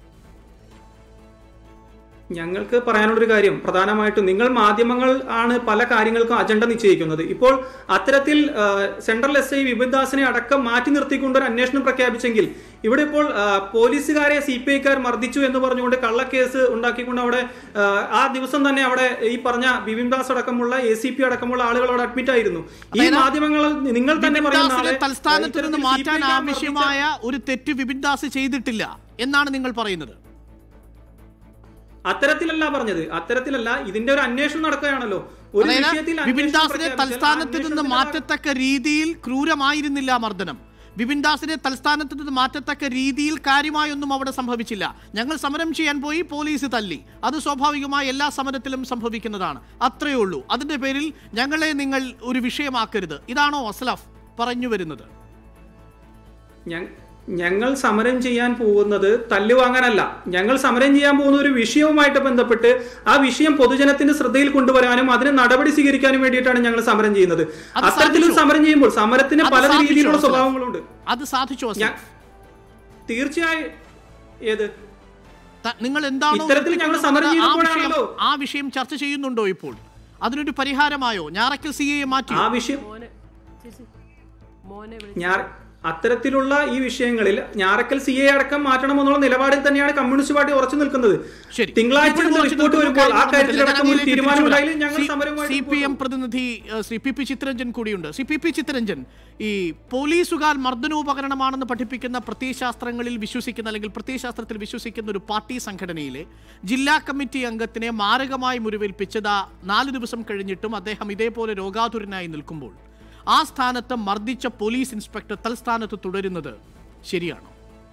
ഞങ്ങൾക്ക് പറയാനുള്ളൊരു കാര്യം പ്രധാനമായിട്ടും നിങ്ങൾ മാധ്യമങ്ങൾ ആണ് പല കാര്യങ്ങൾക്കും അജണ്ട നിശ്ചയിക്കുന്നത് ഇപ്പോൾ അത്തരത്തിൽ ആ, സെൻട്രൽ എസ് ഐ വിപിൻദാസിനെ അടക്കം മാറ്റി നിർത്തിക്കൊണ്ട് ഒരു അന്വേഷണം പ്രഖ്യാപിച്ചെങ്കിൽ ഇവിടെ ഇപ്പോൾ ആ, പോലീസുകാരെ സി പി ഐക്കാർ മർദ്ദിച്ചു എന്ന് പറഞ്ഞുകൊണ്ട് കള്ളക്കേസ് ഉണ്ടാക്കിക്കൊണ്ട് അവിടെ ആ, ആ ദിവസം തന്നെ അവിടെ ഈ പറഞ്ഞ ബിപിൻദാസ് അടക്കമുള്ള എ സി പി അടക്കമുള്ള ആളുകൾ അവിടെ അഡ്മിറ്റ് ആയിരുന്നു ഈ അതായത് മാധ്യമങ്ങൾ നിങ്ങൾ തന്നെ പറയുന്ന വിപിൻദാസിനെ ആളെ, തൽസ്ഥാനത്ത് ഇത്തരത്തിൽ നിന്ന് മാറ്റാൻ CPI ക്കാർ മർദ്ദിച്ച- ആവശ്യമായ ഒരു തെറ്റ് വിപിൻദാസ് ചെയ്തിട്ടില്ല എന്നാണ് നിങ്ങൾ പറയുന്നത് അത്തരത്തിലല്ല പറഞ്ഞത് അത്തരത്തിലല്ല ഇതിന്റെ ഒരു അന്വേഷണം നടക്കുകയാണല്ലോ ഒരു അതായത് വിഷയത്തിൽ അന്വേഷണം വിപിൻദാസിനെ പ്രഖ്യാപിച്ചാൽ ആ തൽസ്ഥാനത്ത് നിന്ന് അന്വേഷണത്തിന്റെ മാറ്റത്തക്ക രീതിയിൽ ക്രൂരമായിരുന്നില്ല മർദ്ദനം വിപിൻദാസിനെ തൽസ്ഥാനത്ത് നിന്ന് മാറ്റത്തക്ക രീതിയിൽ കാര്യമായൊന്നും അവിടെ സംഭവിച്ചില്ല ഞങ്ങൾ സമരം ചെയ്യാൻ പോയി പോലീസ് തല്ലി അത് സ്വാഭാവികമായി എല്ലാ സമരത്തിലും സംഭവിക്കുന്നതാണ് അത്രയേ ഉള്ളൂ അതിന്റെ പേരിൽ ഞങ്ങളെ നിങ്ങൾ ഒരു വിഷയമാക്കരുത് ഇതാണോ അസ്ലഫ് പറഞ്ഞു വരുന്നത് ഞ- ഞങ്ങൾ സമരം ചെയ്യാൻ പോകുന്നത് തല്ലുവാങ്ങാനല്ല ഞങ്ങൾ സമരം ചെയ്യാൻ പോകുന്ന ഒരു വിഷയവുമായിട്ട് ബന്ധപ്പെട്ട് ആ വിഷയം പൊതുജനത്തിന്റെ ശ്രദ്ധയിൽ കൊണ്ടുവരാനും അതിന് നടപടി സ്വീകരിക്കാനും വേണ്ടിയിട്ടാണ് ഞങ്ങൾ സമരം ചെയ്യുന്നത് അത് അത്തരത്തിലൊരു സാധിച്ചോ? സമരം ചെയ്യുമ്പോൾ സമരത്തിന് അത് പല സാധിച്ചോ, രീതിയിലുള്ള അസ്ലഫ്? സ്വഭാവങ്ങളുണ്ട് അത് സാധിച്ചോ ഞാൻ അസ്ലഫ് തീർച്ചയായും ഏത് ത- നിങ്ങൾ എന്താണോ ഇത്തരത്തിൽ ഞങ്ങൾ സമരം ഉയർത്തിക്കൊണ്ടുവന്നത് ആ ചെയ്തപ്പോഴാണല്ലോ. വിഷയം- ആ വിഷയം ചർച്ച ചെയ്യുന്നുണ്ടോ ഇപ്പോൾ അതിനൊരു പരിഹാരമായോ ഞാറക്കൽ സി എ മാറ്റി ആ വിഷയം മോനെ ചേച്ചി മോനെ വിളിച്ച് ഞാൻ അത്തരത്തിലുള്ള ഈ വിഷയങ്ങളിൽ ഞാറക്കൽ സി എ അടക്കം മാറ്റണമെന്നുള്ള നിലപാടിൽ തന്നെയാണ് കമ്മ്യൂണിസ്റ്റ് പാർട്ടി ഉറച്ചു നിൽക്കുന്നത് ശരി തിങ്കളാഴ്ച ഇപ്പോഴും ഇതിന്റെ ഉറച്ചു റിപ്പോർട്ട് നിൽക്കുന്ന വരുമ്പോൾ ആ കാര്യം കാര്യത്തിലടക്കം ഒരു നടന്നില്ല. തീരുമാനമുണ്ടായാലും ഞങ്ങൾ സി- സമരവുമായിട്ട് സി പി എം പ്രതിനിധി ഏഹ്, ശ്രീ പി പി ചിത്തരഞ്ജൻ കൂടിയുണ്ട് ശ്രീ പി പി ചിത്തരഞ്ജൻ ഈ പോലീസുകാർ മർദ്ദനോപകരണമാണെന്ന് പഠിപ്പിക്കുന്ന പ്രത്യയശാസ്ത്രങ്ങളിൽ വിശ്വസിക്കുന്ന അല്ലെങ്കിൽ പ്രത്യയശാസ്ത്രത്തിൽ വിശ്വസിക്കുന്ന ഒരു പാർട്ടി സംഘടനയിലെ ജില്ലാ കമ്മിറ്റി അംഗത്തിനെ മാരകമായി മുറിവേൽപ്പിച്ചത് നാല് ദിവസം കഴിഞ്ഞിട്ടും അദ്ദേഹം ഇതേപോലെ രോഗാതുരനായി നിൽക്കുമ്പോൾ ആ സ്ഥാനത്ത് മർദ്ദിച്ച പോലീസ് ഇൻസ്പെക്ടർ തൽസ്ഥാനത്ത് തുടരുന്നത് ശരിയാണോ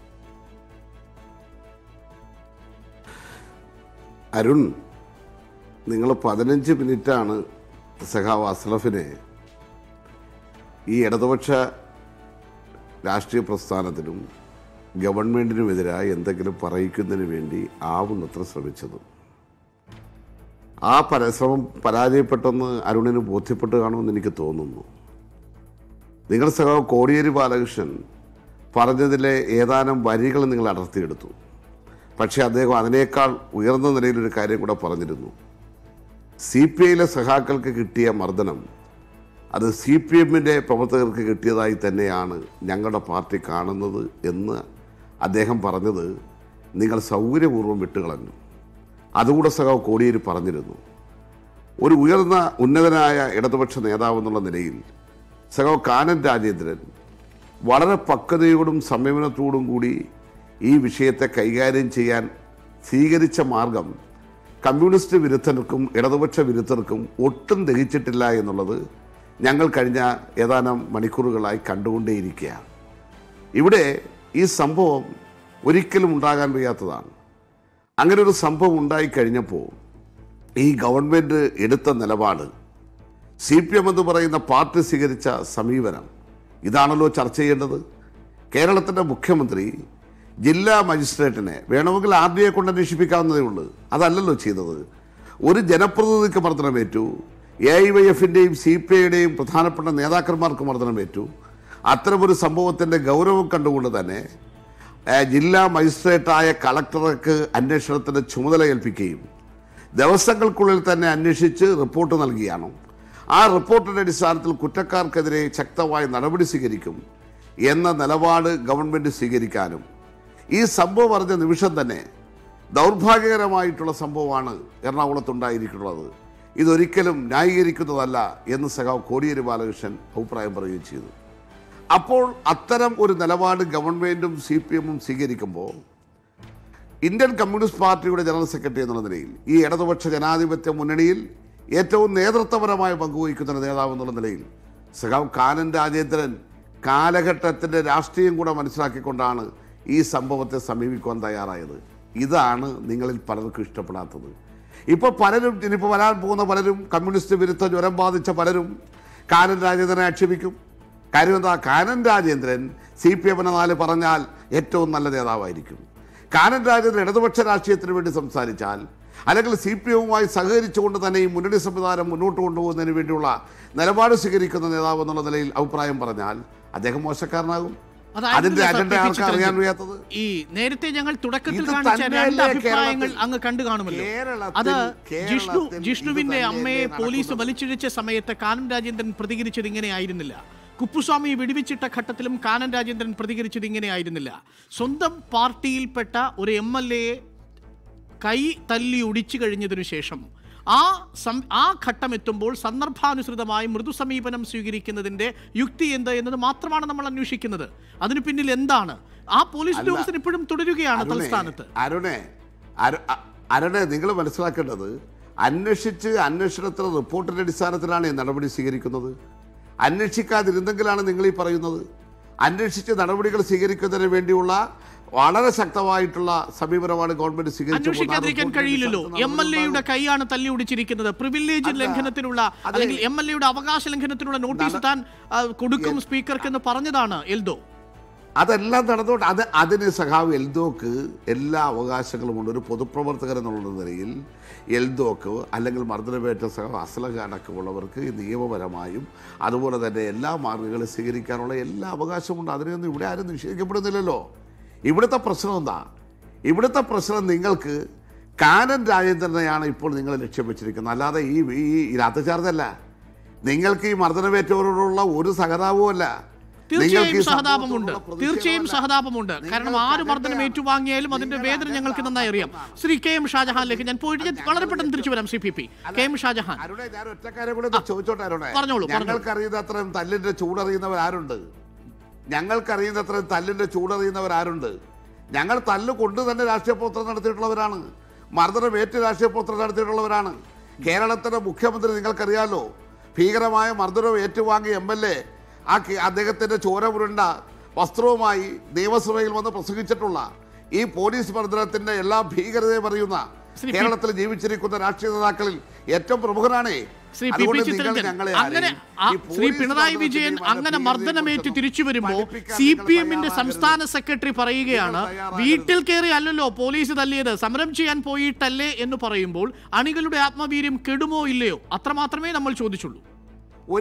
അരുൺ നിങ്ങൾ പതിനഞ്ച് മിനിറ്റാണ് സഖാവ് അസ്ലഫിനെ ഈ ഇടതുപക്ഷ രാഷ്ട്രീയ പ്രസ്ഥാനത്തിനും ഗവൺമെൻറ്റിനുമെതിരായി എന്തെങ്കിലും പറയിക്കുന്നതിന് വേണ്ടി ആവുന്നത്ര ശ്രമിച്ചത് ആ പരിശ്രമം പരാജയപ്പെട്ടെന്ന് അരുണിന് ബോധ്യപ്പെട്ട് കാണുമെന്ന് എനിക്ക് തോന്നുന്നു നിങ്ങളുടെ സഖാവ് കോടിയേരി ബാലകൃഷ്ണൻ പറഞ്ഞതിലെ ഏതാനും വരികൾ നിങ്ങൾ അടർത്തിയെടുത്തു പക്ഷേ അദ്ദേഹം അതിനേക്കാൾ ഉയർന്ന നിലയിലൊരു കാര്യം കൂടെ പറഞ്ഞിരുന്നു സി പി ഐയിലെ സഖാക്കൾക്ക് കിട്ടിയ മർദ്ദനം അത് സി പി എമ്മിൻ്റെ പ്രവർത്തകർക്ക് കിട്ടിയതായി തന്നെയാണ് ഞങ്ങളുടെ പാർട്ടി കാണുന്നത് എന്ന് അദ്ദേഹം പറഞ്ഞത് നിങ്ങൾ സൗകര്യപൂർവ്വം വിട്ടുകളഞ്ഞു അതുകൂടെ സഖാവ് കോടിയേരി പറഞ്ഞിരുന്നു ഒരു ഉയർന്ന ഉന്നതനായ ഇടതുപക്ഷ നേതാവ് എന്നുള്ള നിലയിൽ സഖാവ് കാനൻ രാജേന്ദ്രൻ വളരെ പക്വതയോടും സംയമനത്തോടും കൂടി ഈ വിഷയത്തെ കൈകാര്യം ചെയ്യാൻ സ്വീകരിച്ച മാർഗം കമ്മ്യൂണിസ്റ്റ് വിരുദ്ധർക്കും ഇടതുപക്ഷ വിരുദ്ധർക്കും ഒട്ടും ദഹിച്ചിട്ടില്ല എന്നുള്ളത് ഞങ്ങൾ കഴിഞ്ഞ ഏതാനും മണിക്കൂറുകളായി കണ്ടുകൊണ്ടേയിരിക്കുകയാണ് ഇവിടെ ഈ സംഭവം ഒരിക്കലും ഉണ്ടാകാൻ വയ്യാത്തതാണ് അങ്ങനെ ഒരു സംഭവം ഉണ്ടായിക്കഴിഞ്ഞപ്പോൾ ഈ ഗവൺമെൻറ് എടുത്ത നിലപാട് സി പി എം എന്ന് പറയുന്ന പാർട്ടി സ്വീകരിച്ച സമീപനം ഇതാണല്ലോ ചർച്ച ചെയ്യേണ്ടത് കേരളത്തിൻ്റെ മുഖ്യമന്ത്രി ജില്ലാ മജിസ്ട്രേറ്റിനെ വേണമെങ്കിൽ ആർ ഡി ഐ കൊണ്ട് അന്വേഷിപ്പിക്കാവുന്നതേ ഉള്ളൂ അതല്ലല്ലോ ചെയ്തത് ഒരു ജനപ്രതിനിധിക്ക് മർദ്ദനമേറ്റു എ ഐ വൈ എഫിൻ്റെയും സി പി ഐയുടെയും പ്രധാനപ്പെട്ട നേതാക്കന്മാർക്ക് മർദ്ദനമേറ്റു അത്തരമൊരു സംഭവത്തിൻ്റെ ഗൗരവം കണ്ടുകൊണ്ട് തന്നെ ഏഹ്, ജില്ലാ മജിസ്ട്രേറ്റായ കളക്ടർക്ക് അന്വേഷണത്തിന് ചുമതല ഏൽപ്പിക്കുകയും ദിവസങ്ങൾക്കുള്ളിൽ തന്നെ അന്വേഷിച്ച് റിപ്പോർട്ട് നൽകിയാണ് ആ റിപ്പോർട്ടിന്റെ അടിസ്ഥാനത്തിൽ കുറ്റക്കാർക്കെതിരെ ശക്തമായ നടപടി സ്വീകരിക്കും എന്ന നിലപാട് ഗവൺമെന്റ് സ്വീകരിക്കാനും ഈ സംഭവം അറിഞ്ഞ നിമിഷം തന്നെ ദൗർഭാഗ്യകരമായിട്ടുള്ള സംഭവമാണ് എറണാകുളത്തുണ്ടായിരിക്കുന്നത് ഇതൊരിക്കലും ന്യായീകരിക്കുന്നതല്ല എന്ന് സഖാവ് കോടിയേരി ബാലകൃഷ്ണൻ അഭിപ്രായം പറയുകയും ചെയ്തു അപ്പോൾ അത്തരം ഒരു നിലപാട് ഗവൺമെന്റും സി പി എമ്മും സ്വീകരിക്കുമ്പോൾ ഇന്ത്യൻ കമ്മ്യൂണിസ്റ്റ് പാർട്ടിയുടെ ജനറൽ സെക്രട്ടറി എന്നുള്ള നിലയിൽ ഈ ഇടതുപക്ഷ ജനാധിപത്യ മുന്നണിയിൽ ഏറ്റവും നേതൃത്വപരമായ പങ്കുവഹിക്കുന്ന നേതാവ് എന്നുള്ള നിലയിൽ സഖാവ് കാനൻ രാജേന്ദ്രൻ കാലഘട്ടത്തിൻ്റെ രാഷ്ട്രീയം കൂടെ മനസ്സിലാക്കിക്കൊണ്ടാണ് ഈ സംഭവത്തെ സമീപിക്കുവാൻ തയ്യാറായത് ഇതാണ് നിങ്ങളിൽ പലർക്കും ഇഷ്ടപ്പെടാത്തത് ഇപ്പോൾ പലരും ഇനിയിപ്പോൾ വരാൻ പോകുന്ന പലരും കമ്മ്യൂണിസ്റ്റ് വിരുദ്ധ ജ്വരം ബാധിച്ച പലരും കാനൻ രാജേന്ദ്രനെ ആക്ഷേപിക്കും കാര്യം എന്താ കാനൻ രാജേന്ദ്രൻ സി പി എമ്മിനെ നാല് പറഞ്ഞാൽ ഏറ്റവും നല്ല നേതാവായിരിക്കും കാനൻ രാജേന്ദ്രൻ ഇടതുപക്ഷ രാഷ്ട്രീയത്തിന് വേണ്ടി സംസാരിച്ചാൽ അല്ലെങ്കിൽ സി പി എമ്മുമായി സഹകരിച്ചുകൊണ്ട് തന്നെ ഈ മുന്നണി സംവിധാനം മുന്നോട്ട് കൊണ്ടുപോകുന്നതിന് വേണ്ടിയുള്ള നിലപാട് സ്വീകരിക്കുന്ന നേതാവ് എന്നുള്ള നിലയിൽ അഭിപ്രായം പറഞ്ഞാൽ അദ്ദേഹം മോശക്കാരനാകും അതിന്റെ അതായിരുന്നില്ല അജണ്ട സർ, പി. ആർക്കും അറിയാൻ ചിത്രഞ്ജൻ. വയ്യാത്തത് ഈ നേരത്തെ ഞങ്ങൾ തുടക്കത്തിൽ ഇത് കാണിച്ച തന്നെയല്ലേ രണ്ട് അഭിപ്രായങ്ങൾ കേരളത്തിൽ- അങ്ങ് കണ്ടു കാണുമല്ലോ കേരളത്തിൽ- അത് ജിഷ്ണു കേരളത്തിൽ ജിഷ്ണുവിന്റെ ഇത് അമ്മയെ തന്നെയല്ലേ പോലീസ് നടക്കുന്നത്? വലിച്ചിഴച്ച സമയത്ത് കാനൻ രാജേന്ദ്രൻ പ്രതികരിച്ചത് ഇങ്ങനെയായിരുന്നില്ല കുപ്പുസ്വാമി വെടിവെച്ചിട്ട ഘട്ടത്തിലും കാനൻ രാജേന്ദ്രൻ പ്രതികരിച്ചത് ഇങ്ങനെയായിരുന്നില്ല സ്വന്തം പാർട്ടിയിൽപ്പെട്ട ഒരു എം എൽ എയെ കൈ തല്ലി ഒടിച്ചു കഴിഞ്ഞതിനു ശേഷം ആ സം ആ ഘട്ടം എത്തുമ്പോൾ സന്ദർഭാനുസൃതമായി മൃദു സമീപനം സ്വീകരിക്കുന്നതിന്റെ യുക്തി എന്ത് എന്നത് മാത്രമാണ് നമ്മൾ അന്വേഷിക്കുന്നത് അതിന് പിന്നിൽ എന്താണ് ആ പോലീസ് അല്ല. ഉദ്യോഗസ്ഥൻ ഇപ്പോഴും തുടരുകയാണ് അരുണേ, തലസ്ഥാനത്ത് അരുണേ അരു- അ- അരുണേ നിങ്ങൾ മനസ്സിലാക്കേണ്ടത് അന്വേഷിച്ച് അന്വേഷണത്തിന് റിപ്പോർട്ടിന്റെ അടിസ്ഥാനത്തിലാണ് ഈ നടപടി സ്വീകരിക്കുന്നത് അന്വേഷിക്കാതിരുന്നെങ്കിലാണ് നിങ്ങൾ ഈ പറയുന്നത് അന്വേഷിച്ച് നടപടികൾ സ്വീകരിക്കുന്നതിന് വേണ്ടിയുള്ള വളരെ ശക്തമായിട്ടുള്ള സമീപനമാണ് ഗവൺമെന്റ് സ്വീകരിച്ചു അന്വേഷിക്കാതിരിക്കാൻ കഴിയില്ലല്ലോ എം എൽ എയുടെ കൈയാണ് തല്ലി ഒടിച്ചിരിക്കുന്നത് പ്രിവിലേജ് അല്ല. ലംഘനത്തിനുള്ള അതെ. അല്ലെങ്കിൽ എം എൽ എയുടെ അവകാശ ലംഘനത്തിനുള്ള നോട്ടീസ് താൻ ആ, കൊടുക്കും സ്പീക്കർക്ക് എന്ന് പറഞ്ഞതാണ് എൽദോ അതെല്ലാം നടന്നുകൊണ്ട് അത് അതിന് സഖാവ് എൽദോക്ക് എല്ലാ അവകാശങ്ങളും ഉണ്ട് ഒരു പൊതുപ്രവർത്തകൻ എന്നുള്ള നിലയിൽ എൽദോക്ക് അല്ലെങ്കിൽ മർദ്ദനപേറ്റ സഖാവ് അസ്ലഖ അടക്കമുള്ളവർക്ക് നിയമപരമായും അതുപോലെ തന്നെ എല്ലാ മാർഗങ്ങളും സ്വീകരിക്കാനുള്ള എല്ലാ അവകാശമുണ്ട് അതിനെയൊന്നും ഇവിടെ ആരും നിഷേധിക്കപ്പെടുന്നില്ലല്ലോ ഇവിടുത്തെ പ്രശ്നം എന്താ ഇവിടുത്തെ പ്രശ്നം നിങ്ങൾക്ക് കാനൻ രാജേന്ദ്രനെയാണ് ഇപ്പോൾ നിങ്ങൾ ലക്ഷ്യം വെച്ചിരിക്കുന്നത് അല്ലാതെ ഈ ഈ രാത്രിചാർജല്ല നിങ്ങൾക്ക് ഈ മർദ്ദനമേറ്റവരോടുള്ള ഒരു സഹതാപവും അല്ല നിങ്ങൾക്ക് തീർച്ചയായും ഈ സഹതാപമുണ്ട് സംഭവത്തോടുള്ള തീർച്ചയായും പ്രതിഷേധമല്ല. സഹതാപമുണ്ട് കാരണം നിങ്ങൾ ആര് മർദ്ദനം അജണ്ട- ഏറ്റുവാങ്ങിയാലും അതിന്റെ നിങ്ങൾ വേദന ഞങ്ങൾക്ക് അജണ്ട നന്നായി അറിയാം ആക്കുന്ന- ശ്രീ കെ എം ഷാജഹാനിലേക്ക് ഞാൻ പോയിട്ട് ഞാൻ വളരെ പെട്ടെന്ന് തിരിച്ചു വരാം C P P K M Shajahan അരുണേ ഞാൻ ഒറ്റക്കാരെ കൂടെ ഒന്ന് ചോദിച്ചോട്ടെ അരുണേ പറഞ്ഞോളൂ, പറഞ്ഞോളൂ. ഞങ്ങൾക്കറിയുന്ന അത്രയും തല്ലിന്റെ ചൂടറിയുന്നവർ ആരുണ്ട് ഞങ്ങൾക്കറിയുന്ന അത്രയും തല്ലിന്റെ ചൂടറിയുന്നവർ ആരുണ്ട് ഞങ്ങൾ തല്ല് കൊണ്ട് തന്നെ രാഷ്ട്രീയ പ്രവർത്തനം നടത്തിയിട്ടുള്ളവരാണ് മർദ്ദനമേറ്റ് രാഷ്ട്രീയ പ്രവർത്തനം നടത്തിയിട്ടുള്ളവരാണ് കേരളത്തിന്റെ മുഖ്യമന്ത്രി നിങ്ങൾക്കറിയാലോ ഭീകരമായ മർദ്ദനം ഏറ്റുവാങ്ങിയ എം എൽ എ ആ കെ- അദ്ദേഹത്തിന്റെ ചോര പുരണ്ട വസ്ത്രവുമായി നിയമസഭയിൽ വന്ന് പ്രസംഗിച്ചിട്ടുള്ള ഈ പോലീസ് മർദ്ദനത്തിന്റെ എല്ലാ ഭീകരതയും അറിയുന്ന ശ്രീ പി- കേരളത്തിൽ ജീവിച്ചിരിക്കുന്ന രാഷ്ട്രീയ നേതാക്കളിൽ ഏറ്റവും പ്രമുഖനാണേ ശ്രീ പി പി അതുകൊണ്ട് നിങ്ങൾ ചിത്രരഞ്ജൻ ഞങ്ങളെ അങ്ങനെ ആരെയും ആ ഈ ശ്രീ പോലീസ് പിണറായി വിജയൻ മർദ്ദനത്തിന്റെയും അങ്ങനെ ഭീകരതയെയും മർദ്ദനമേറ്റ് കുറിച്ചൊന്നും തിരിച്ചു വരുമ്പോൾ പഠിപ്പിക്കാൻ സി നിങ്ങൾ പി എമ്മിന്റെ തയ്യാറാകരുത്. സംസ്ഥാന സെക്രട്ടറി പറയുകയാണ് നിങ്ങൾ തയ്യാറാകരുത്. വീട്ടിൽ കയറി അല്ലല്ലോ പോലീസ് തല്ലിയത് സമരം ചെയ്യാൻ പോയിട്ടല്ലേ എന്ന് പറയുമ്പോൾ അണികളുടെ ആത്മവീര്യം കെടുമോ ഇല്ലയോ അത്ര മാത്രമേ നമ്മൾ ചോദിച്ചുള്ളൂ ഒരു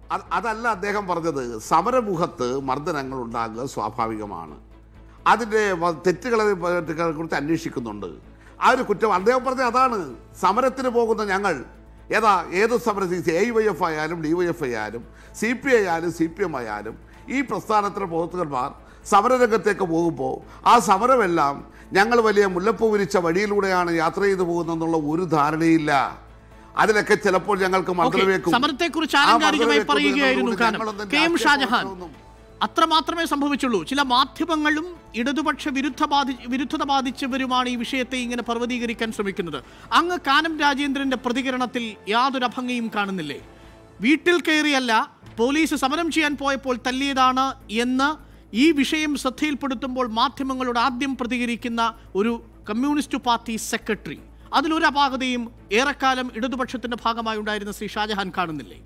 അത് അതല്ല അദ്ദേഹം പറഞ്ഞത് സമരമുഖത്ത് മർദ്ദനങ്ങൾ ഉണ്ടാകുക സ്വാഭാവികമാണ് അതിൻ്റെ വ- തെറ്റുകളെ പറ്റി- കുറിച്ച് അന്വേഷിക്കുന്നുണ്ട് ആ ഒരു കുറ്റം അദ്ദേഹം പറഞ്ഞ അതാണ് സമരത്തിന് പോകുന്ന ഞങ്ങൾ ഏതാ ഏത് സമരം എ വൈ എഫ് ആയാലും ഡി വൈ എഫ് ആയാലും സി പി ഐ ആയാലും സി പി എം ആയാലും ഈ പ്രസ്ഥാനത്തിലെ പ്രവർത്തകന്മാർ സമരരംഗത്തേക്ക് പോകുമ്പോൾ ആ സമരമെല്ലാം ഞങ്ങൾ വലിയ മുല്ലപ്പൂ വിരിച്ച വഴിയിലൂടെയാണ് യാത്ര ചെയ്തു പോകുന്നതെന്നുള്ള ഒരു ധാരണയില്ല അതിലൊക്കെ ചിലപ്പോൾ ഞങ്ങൾക്ക് ഓക്കേ, മർദ്ദനമേക്കും സമരത്തെക്കുറിച്ച് ആ ആലങ്കാരികമായി മർദ്ദനമേക്കും പറയുകയായിരുന്നു എന്നതുകൊണ്ട് കാനം ഞങ്ങളൊന്നും കെ എം രാഷ്ട്രീയ ഷാജഹാൻ പ്രവർത്തനമൊന്നും അത്ര മാത്രമേ സംഭവിച്ചുള്ളൂ ചില മാധ്യമങ്ങളും ഇടതുപക്ഷ വിരുദ്ധ ബാധി വിരുദ്ധത ബാധിച്ചവരുമാണ് ഈ വിഷയത്തെ ഇങ്ങനെ പർവ്വതീകരിക്കാൻ ശ്രമിക്കുന്നത് അങ്ങ് കാനം രാജേന്ദ്രന്റെ പ്രതികരണത്തിൽ യാതൊരു അഭംഗിയും കാണുന്നില്ലേ വീട്ടിൽ കയറിയല്ല പോലീസ് സമരം ചെയ്യാൻ പോയപ്പോൾ തല്ലിയതാണ് എന്ന് ഈ വിഷയം ശ്രദ്ധയിൽപ്പെടുത്തുമ്പോൾ മാധ്യമങ്ങളോട് ആദ്യം പ്രതികരിക്കുന്ന ഒരു കമ്മ്യൂണിസ്റ്റ് പാർട്ടി സെക്രട്ടറി അതിലൊരു അപാകതയും ഏറെക്കാലം ഇടതുപക്ഷത്തിന്റെ ഭാഗമായി ഉണ്ടായിരുന്ന ശ്രീ ഷാജഹാൻ കാണുന്നില്ലേ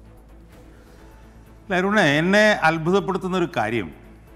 അരുണെ എന്നെ അത്ഭുതപ്പെടുത്തുന്ന ഒരു കാര്യം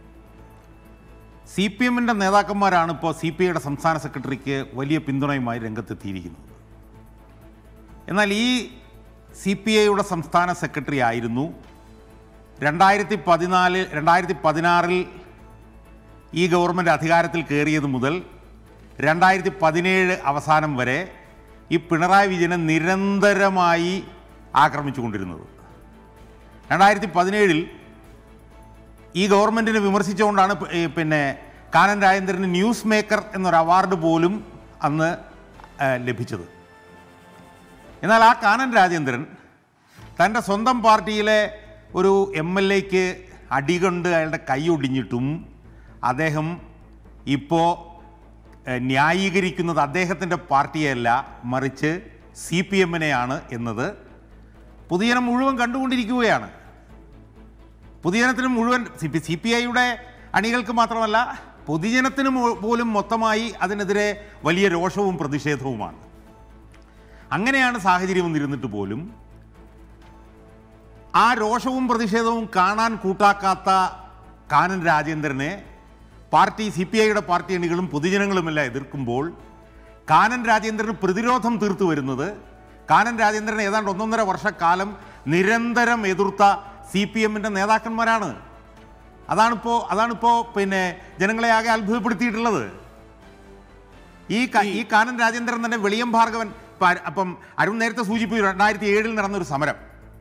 സി പി എമ്മിൻ്റെ നേതാക്കന്മാരാണ് ഇപ്പോൾ സി പി ഐയുടെ സംസ്ഥാന സെക്രട്ടറിക്ക് വലിയ പിന്തുണയുമായി രംഗത്തെത്തിയിരിക്കുന്നത് എന്നാൽ ഈ സി പി ഐയുടെ സംസ്ഥാന സെക്രട്ടറി ആയിരുന്നു രണ്ടായിരത്തി പതിനാല് രണ്ടായിരത്തി പതിനാറിൽ ഈ ഗവൺമെൻറ് അധികാരത്തിൽ കയറിയത് മുതൽ രണ്ടായിരത്തി പതിനേഴ് അവസാനം വരെ ഈ പിണറായി വിജയനെ നിരന്തരമായി ആക്രമിച്ചുകൊണ്ടിരുന്നത് രണ്ടായിരത്തി പതിനേഴിൽ ഈ ഗവൺമെൻറ്റിനെ വിമർശിച്ചുകൊണ്ടാണ് പ- ഈ പിന്നെ കാനൻ രാജേന്ദ്രന് ന്യൂസ് മേക്കർ എന്നൊരു അവാർഡ് പോലും അന്ന് ആ, ലഭിച്ചത് എന്നാൽ ആ കാനൻ രാജേന്ദ്രൻ തൻ്റെ സ്വന്തം പാർട്ടിയിലെ ഒരു എം എൽ എക്ക് അടികൊണ്ട് അയാളുടെ കൈ ഒടിഞ്ഞിട്ടും അദ്ദേഹം ഇപ്പോൾ ന്യായീകരിക്കുന്നത് അദ്ദേഹത്തിൻ്റെ പാർട്ടിയല്ല മറിച്ച് സി പി എമ്മിനെയാണ് എന്നത് പൊതുജനം മുഴുവൻ കണ്ടുകൊണ്ടിരിക്കുകയാണ് പൊതുജനത്തിന് മുഴുവൻ സി പി സി പി ഐയുടെ അണികൾക്ക് മാത്രമല്ല പൊതുജനത്തിന് മു- പോലും മൊത്തമായി അതിനെതിരെ വലിയ രോഷവും പ്രതിഷേധവുമാണ് അങ്ങനെയാണ് സാഹചര്യം എന്നിരുന്നിട്ട് പോലും ആ രോഷവും പ്രതിഷേധവും കാണാൻ കൂട്ടാക്കാത്ത കാനൻ രാജേന്ദ്രനെ പാർട്ടി സി പി ഐയുടെ പാർട്ടി അണികളും പൊതുജനങ്ങളുമെല്ലാം എതിർക്കുമ്പോൾ കാനൻ രാജേന്ദ്രന് പ്രതിരോധം തീർത്തു വരുന്നത് കാനൻ രാജേന്ദ്രൻ ഏതാണ്ട് ഒന്നൊന്നര വർഷക്കാലം നിരന്തരം എതിർത്ത സി പി എമ്മിൻ്റെ നേതാക്കന്മാരാണ് അതാണിപ്പോൾ അതാണിപ്പോൾ പിന്നെ ജനങ്ങളെ ആകെ അത്ഭുതപ്പെടുത്തിയിട്ടുള്ളത് ഈ ക- ഈ കാനൻ രാജേന്ദ്രൻ തന്നെ വെളിയം ഭാർഗവൻ ഇപ്പം അരു- അപ്പം അരുൺ നേരത്തെ സൂചിപ്പിച്ചു രണ്ടായിരത്തി ഏഴിൽ നടന്നൊരു സമരം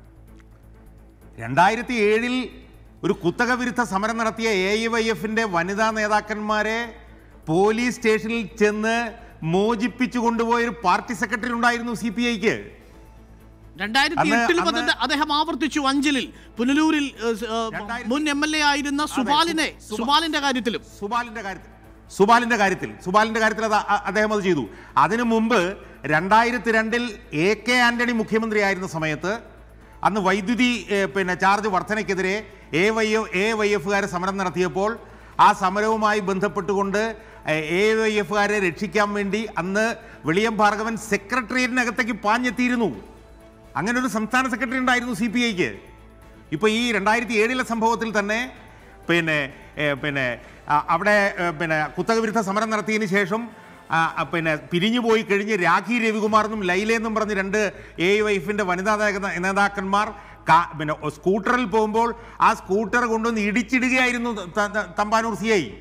രണ്ടായിരത്തി ഏഴിൽ ഒരു കുത്തക വിരുദ്ധ സമരം നടത്തിയ എ ഐ വൈ എഫിന്റെ വനിതാ നേതാക്കന്മാരെ പോലീസ് സ്റ്റേഷനിൽ ചെന്ന് മോചിപ്പിച്ചു കൊണ്ടുപോയ ഒരു പാർട്ടി സെക്രട്ടറി ഉണ്ടായിരുന്നു സി പി ഐക്ക് രണ്ടായിരത്തി അന്ന് എട്ടിലും അന്ന് അത് അദ്ദേഹം ആവർത്തിച്ചു അഞ്ചലിൽ പുനലൂരിൽ ഏഹ്, സ്, ഏഹ്, രണ്ടായിരത്തി- മുൻ എം എൽ എ ആയിരുന്ന സുബാലിനെ സുബ- സുബാലിന്റെ കാര്യത്തിലും സുബാലിന്റെ കാര്യത്തിൽ സുബാലിന്റെ കാര്യത്തിൽ സുബാലിന്റെ കാര്യത്തിൽ അത് അ- അദ്ദേഹം അത് ചെയ്തു അതിനു മുമ്പ് രണ്ടായിരത്തി രണ്ടിൽ എ കെ ആന്റണി മുഖ്യമന്ത്രി ആയിരുന്ന സമയത്ത് അന്ന് വൈദ്യുതി ഏ, പിന്നെ ചാർജ് വർധനയ്ക്കെതിരെ എ വൈ എ വൈ എഫുകാർ സമരം നടത്തിയപ്പോൾ ആ സമരവുമായി ബന്ധപ്പെട്ടുകൊണ്ട് എ വൈ എഫുകാരെ രക്ഷിക്കാൻ വേണ്ടി അന്ന് വെളിയം ഭാർഗവൻ സെക്രട്ടേറിയറ്റിനകത്തേക്ക് പാഞ്ഞെത്തിയിരുന്നു അങ്ങനെ ഒരു സംസ്ഥാന സെക്രട്ടറി ഉണ്ടായിരുന്നു സി പി ഐക്ക് ഇപ്പോൾ ഈ രണ്ടായിരത്തി ഏഴിലെ സംഭവത്തിൽ തന്നെ പിന്നെ ഏ, പിന്നെ ആ, അവിടെ ഏ, പിന്നെ കുത്തക വിരുദ്ധ സമരം നടത്തിയതിന് ശേഷം ആ, ആ, പിന്നെ പിരിഞ്ഞു പോയി കഴിഞ്ഞ് രാഖി രവികുമാർ എന്നും ലൈല എന്നും പറഞ്ഞ് രണ്ട് എ വൈഫിൻ്റെ വനിതാ നേതാ- നേതാക്കന്മാർ കാ- പിന്നെ സ്കൂട്ടറിൽ പോകുമ്പോൾ ആ സ്കൂട്ടർ കൊണ്ടുവന്ന് ഇടിച്ചിടുകയായിരുന്നു ത- ത- തമ്പാനൂർ സി ഐ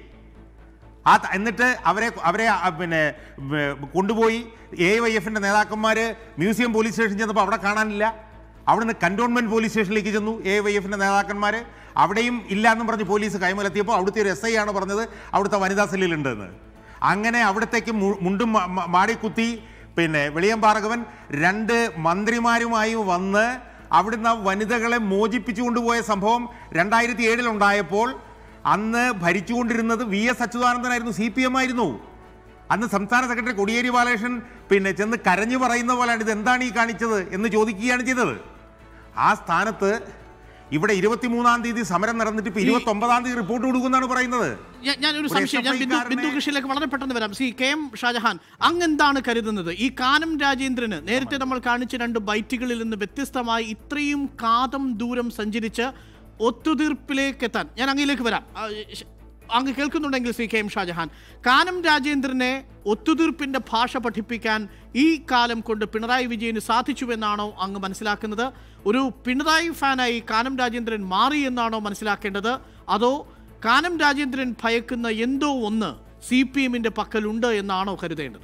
ആ ത- എന്നിട്ട് അവരെ അവരെ ആ, പിന്നെ വേ- കൊണ്ടുപോയി എ വൈ എഫിൻ്റെ നേതാക്കന്മാർ മ്യൂസിയം പോലീസ് സ്റ്റേഷൻ ചെന്നപ്പോൾ അവിടെ കാണാനില്ല അവിടുന്ന് കന്റോൺമെന്റ് പോലീസ് സ്റ്റേഷനിലേക്ക് ചെന്നു എ വൈ എഫിൻ്റെ നേതാക്കന്മാർ അവിടെയും ഇല്ല എന്നും പറഞ്ഞ് പോലീസ് കൈമലെത്തിയപ്പോൾ അവിടുത്തെ ഒരു എസ് ഐ ആണ് പറഞ്ഞത് അവിടുത്തെ വനിതാ സെല്ലിലുണ്ടെന്ന് അങ്ങനെ അവിടത്തേക്ക് മു- മുണ്ടും മ- മ- മാടിക്കുത്തി പിന്നെ വെളിയം ഭാർഗവൻ രണ്ട് മന്ത്രിമാരുമായി വന്ന് അവിടുന്ന് ആ വനിതകളെ മോചിപ്പിച്ചു കൊണ്ടുപോയ സംഭവം രണ്ടായിരത്തി ഏഴിലുണ്ടായപ്പോൾ അന്ന് ഭരിച്ചുകൊണ്ടിരുന്നത് വി എസ് അച്യുതാനന്ദനായിരുന്നു സി പി എം ആയിരുന്നു അന്ന് സംസ്ഥാന സെക്രട്ടറി കോടിയേരി ബാലകൃഷ്ണൻ പിന്നെ ചെന്ന് കരഞ്ഞു പറയുന്ന പോലെയാണ് ഇത് എന്താണ് ഈ കാണിച്ചത് എന്ന് ചോദിക്കുകയാണ് ചെയ്തത് ആ സ്ഥാനത്ത് ഇവിടെ ഇരുപത്തിമൂന്നാം തീയതി സമരം നടന്നിട്ട് ഇപ്പൊ ഇരുപത്തി ഒമ്പതാം തീയതി റിപ്പോർട്ട് കൊടുക്കുമെന്നാണ് പറയുന്നത് ഞാൻ- ഞാൻ ഒരു ഒരു സംശയം ഞാൻ ബിന്ദു SFI ബിന്ദു കാരനെ- കൃഷിയിലേക്ക് വളരെ പെട്ടെന്ന് വരാം സി കെ എം ഷാജഹാൻ അങ്ങ് എന്താണ് കരുതുന്നത് ഈ കാനം രാജേന്ദ്രന് നേരത്തെ നമ്മൾ കാണിച്ച രണ്ട് ബൈറ്റുകളിൽ നിന്ന് വ്യത്യസ്തമായി ഇത്രയും കാതം ദൂരം സഞ്ചരിച്ച് ഒത്തുതീർപ്പിലേക്ക് എത്താൻ ഞാൻ അങ്ങയിലേക്ക് വരാം ആ, ശ- അങ്ങ് കേൾക്കുന്നുണ്ടെങ്കിൽ ശ്രീ കെ എം ഷാജഹാൻ കാനം രാജേന്ദ്രനെ ഒത്തുതീർപ്പിന്റെ ഭാഷ പഠിപ്പിക്കാൻ ഈ കാലം കൊണ്ട് പിണറായി വിജയന് സാധിച്ചുവെന്നാണോ അങ്ങ് മനസ്സിലാക്കുന്നത് ഒരു പിണറായി ഫാനായി കാനം രാജേന്ദ്രൻ മാറി എന്നാണോ മനസ്സിലാക്കേണ്ടത് അതോ കാനം രാജേന്ദ്രൻ ഭയക്കുന്ന എന്തോ ഒന്ന് സി പി എമ്മിന്റെ പക്കലുണ്ട് എന്നാണോ കരുതേണ്ടത്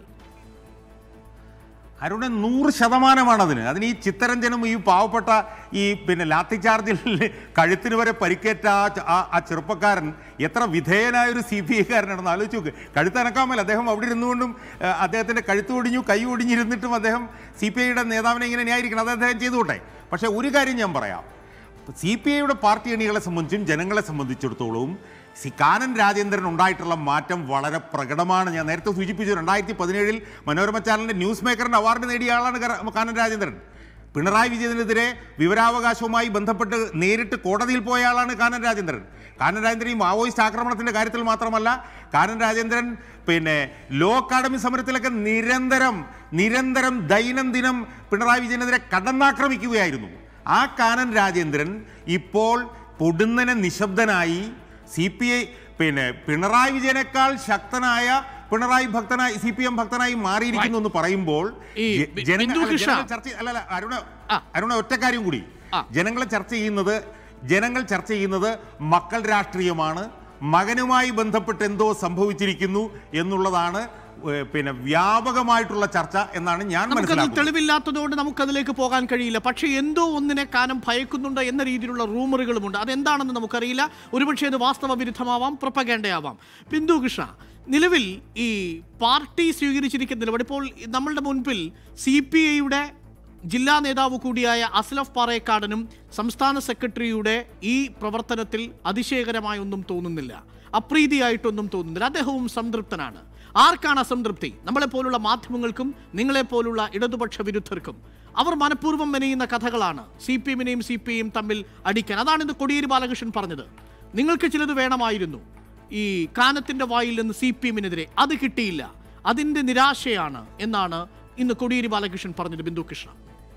അരുണ് നൂറ് ശതമാനമാണ് അതിന് അതിന് ഈ ചിത്തരഞ്ജനും ഈ പാവപ്പെട്ട ഈ പിന്നെ ലാത്തി ചാർജിൽ കഴുത്തിന് വരെ പരിക്കേറ്റ ആ ച- ആ ആ ചെറുപ്പക്കാരൻ എത്ര വിധേയനായ ഒരു സി പി ഐക്കാരനാണെന്ന് ആലോചിച്ച് നോക്ക് കഴുത്തനക്കാമല്ല അദ്ദേഹം അവിടെ ഇരുന്നുകൊണ്ടും ഏഹ്, അദ്ദേഹത്തിന്റെ കഴുത്ത് ഒടിഞ്ഞു കൈ ഒടിഞ്ഞിരുന്നിട്ടും അദ്ദേഹം സി പി ഐയുടെ നേതാവിനെ ഇങ്ങനെ ന്യായീകരിക്കണം അത് അദ്ദേഹം ചെയ്തുകൊട്ടെ പക്ഷേ ഒരു കാര്യം ഞാൻ പറയാം സി പി ഐയുടെ പാർട്ടി അണികളെ സംബന്ധിച്ചും ജനങ്ങളെ സംബന്ധിച്ചിടത്തോളവും സി കാനൻ രാജേന്ദ്രൻ ഉണ്ടായിട്ടുള്ള മാറ്റം വളരെ പ്രകടമാണ് ഞാൻ നേരത്തെ സൂചിപ്പിച്ചു രണ്ടായിരത്തി പതിനേഴിൽ മനോരമ ചാനലിന്റെ ന്യൂസ് മേക്കറിന്റെ അവാർഡ് നേടിയ ആളാണ് കര- കാനൻ രാജേന്ദ്രൻ പിണറായി വിജയനെതിരെ വിവരാവകാശവുമായി ബന്ധപ്പെട്ട് നേരിട്ട് കോടതിയിൽ പോയ ആളാണ് കാനൻ രാജേന്ദ്രൻ കാനൻ രാജേന്ദ്രൻ ഈ മാവോയിസ്റ്റ് ആക്രമണത്തിന്റെ കാര്യത്തിൽ മാത്രമല്ല കാനൻ രാജേന്ദ്രൻ പിന്നെ ലോ അക്കാദമി സമരത്തിലൊക്കെ നിരന്തരം നിരന്തരം ദൈനംദിനം പിണറായി വിജയനെതിരെ കടന്നാക്രമിക്കുകയായിരുന്നു ആ കാനൻ രാജേന്ദ്രൻ ഇപ്പോൾ പൊടുന്നനെ നിശബ്ദനായി സി പി ഐ പിന്നെ പിണറായി വിജയനേക്കാൾ ശക്തനായ പിണറായി ഭക്തനായി സി പി എം ഭക്തനായി മാറിയിരിക്കുന്നു എന്ന് പറയുമ്പോൾ ഈ ജ- ബി- ജനങ്ങൾ- ബിന്ദു അല്ല, കൃഷ്ണ. ജനങ്ങൾ ചർച്ച അല്ല അല്ല അരുണ ആ. അരുണ ഒറ്റ കാര്യം കൂടി ആ. ജനങ്ങൾ ചർച്ച ചെയ്യുന്നത് ജനങ്ങൾ ചർച്ച ചെയ്യുന്നത് മക്കൾ രാഷ്ട്രീയമാണ് മകനുമായി ബന്ധപ്പെട്ട് എന്തോ സംഭവിച്ചിരിക്കുന്നു എന്നുള്ളതാണ് ഏഹ്, പിന്നെ വ്യാപകമായിട്ടുള്ള ചർച്ച എന്നാണ് ഞാൻ നമുക്കത് മനസ്സിലാക്കുന്നത് തെളിവില്ലാത്തതുകൊണ്ട് നമുക്കതിലേക്ക് പോകാൻ കഴിയില്ല പക്ഷേ എന്തോ ഒന്നിനെ കാനം ഭയക്കുന്നുണ്ട് എന്ന രീതിയിലുള്ള റൂമറുകളുമുണ്ട് അതെന്താണെന്ന് നമുക്കറിയില്ല ഒരുപക്ഷെ അത് വാസ്തവ വിരുദ്ധമാവാം പ്രൊപ്പഗേണ്ടയാവാം ബിന്ദു കൃഷ്ണ നിലവിൽ ഈ പാർട്ടി സ്വീകരിച്ചിരിക്കുന്ന നിലപാട് ഇപ്പോൾ നമ്മളുടെ മുൻപിൽ സി പി ഐയുടെ ജില്ലാ നേതാവ് കൂടിയായ അസ്ലഫ് പാറേക്കാടനും സംസ്ഥാന സെക്രട്ടറിയുടെ ഈ പ്രവർത്തനത്തിൽ അതിശയകരമായി ഒന്നും തോന്നുന്നില്ല അപ്രീതിയായിട്ടൊന്നും തോന്നുന്നില്ല അദ്ദേഹവും സംതൃപ്തനാണ് ആർക്കാണ് അസംതൃപ്തി നമ്മളെപ്പോലുള്ള മാധ്യമങ്ങൾക്കും നിങ്ങളെപ്പോലുള്ള ഇടതുപക്ഷ വിരുദ്ധർക്കും അവർ മനഃപൂർവ്വം മെനയുന്ന കഥകളാണ് സി പി എമ്മിനെയും സി പി ഐയും തമ്മിൽ അടിക്കാൻ അതാണ് ഇന്ന് കോടിയേരി ബാലകൃഷ്ണൻ പറഞ്ഞത് നിങ്ങൾക്ക് ചിലത് വേണമായിരുന്നു ഈ കാനത്തിന്റെ വായിൽ നിന്ന് സി പി എമ്മിനെതിരെ അത് കിട്ടിയില്ല അതിന്റെ നിരാശയാണ് എന്നാണ് ഇന്ന് കോടിയേരി ബാലകൃഷ്ണൻ പറഞ്ഞത് ബിന്ദു കൃഷ്ണ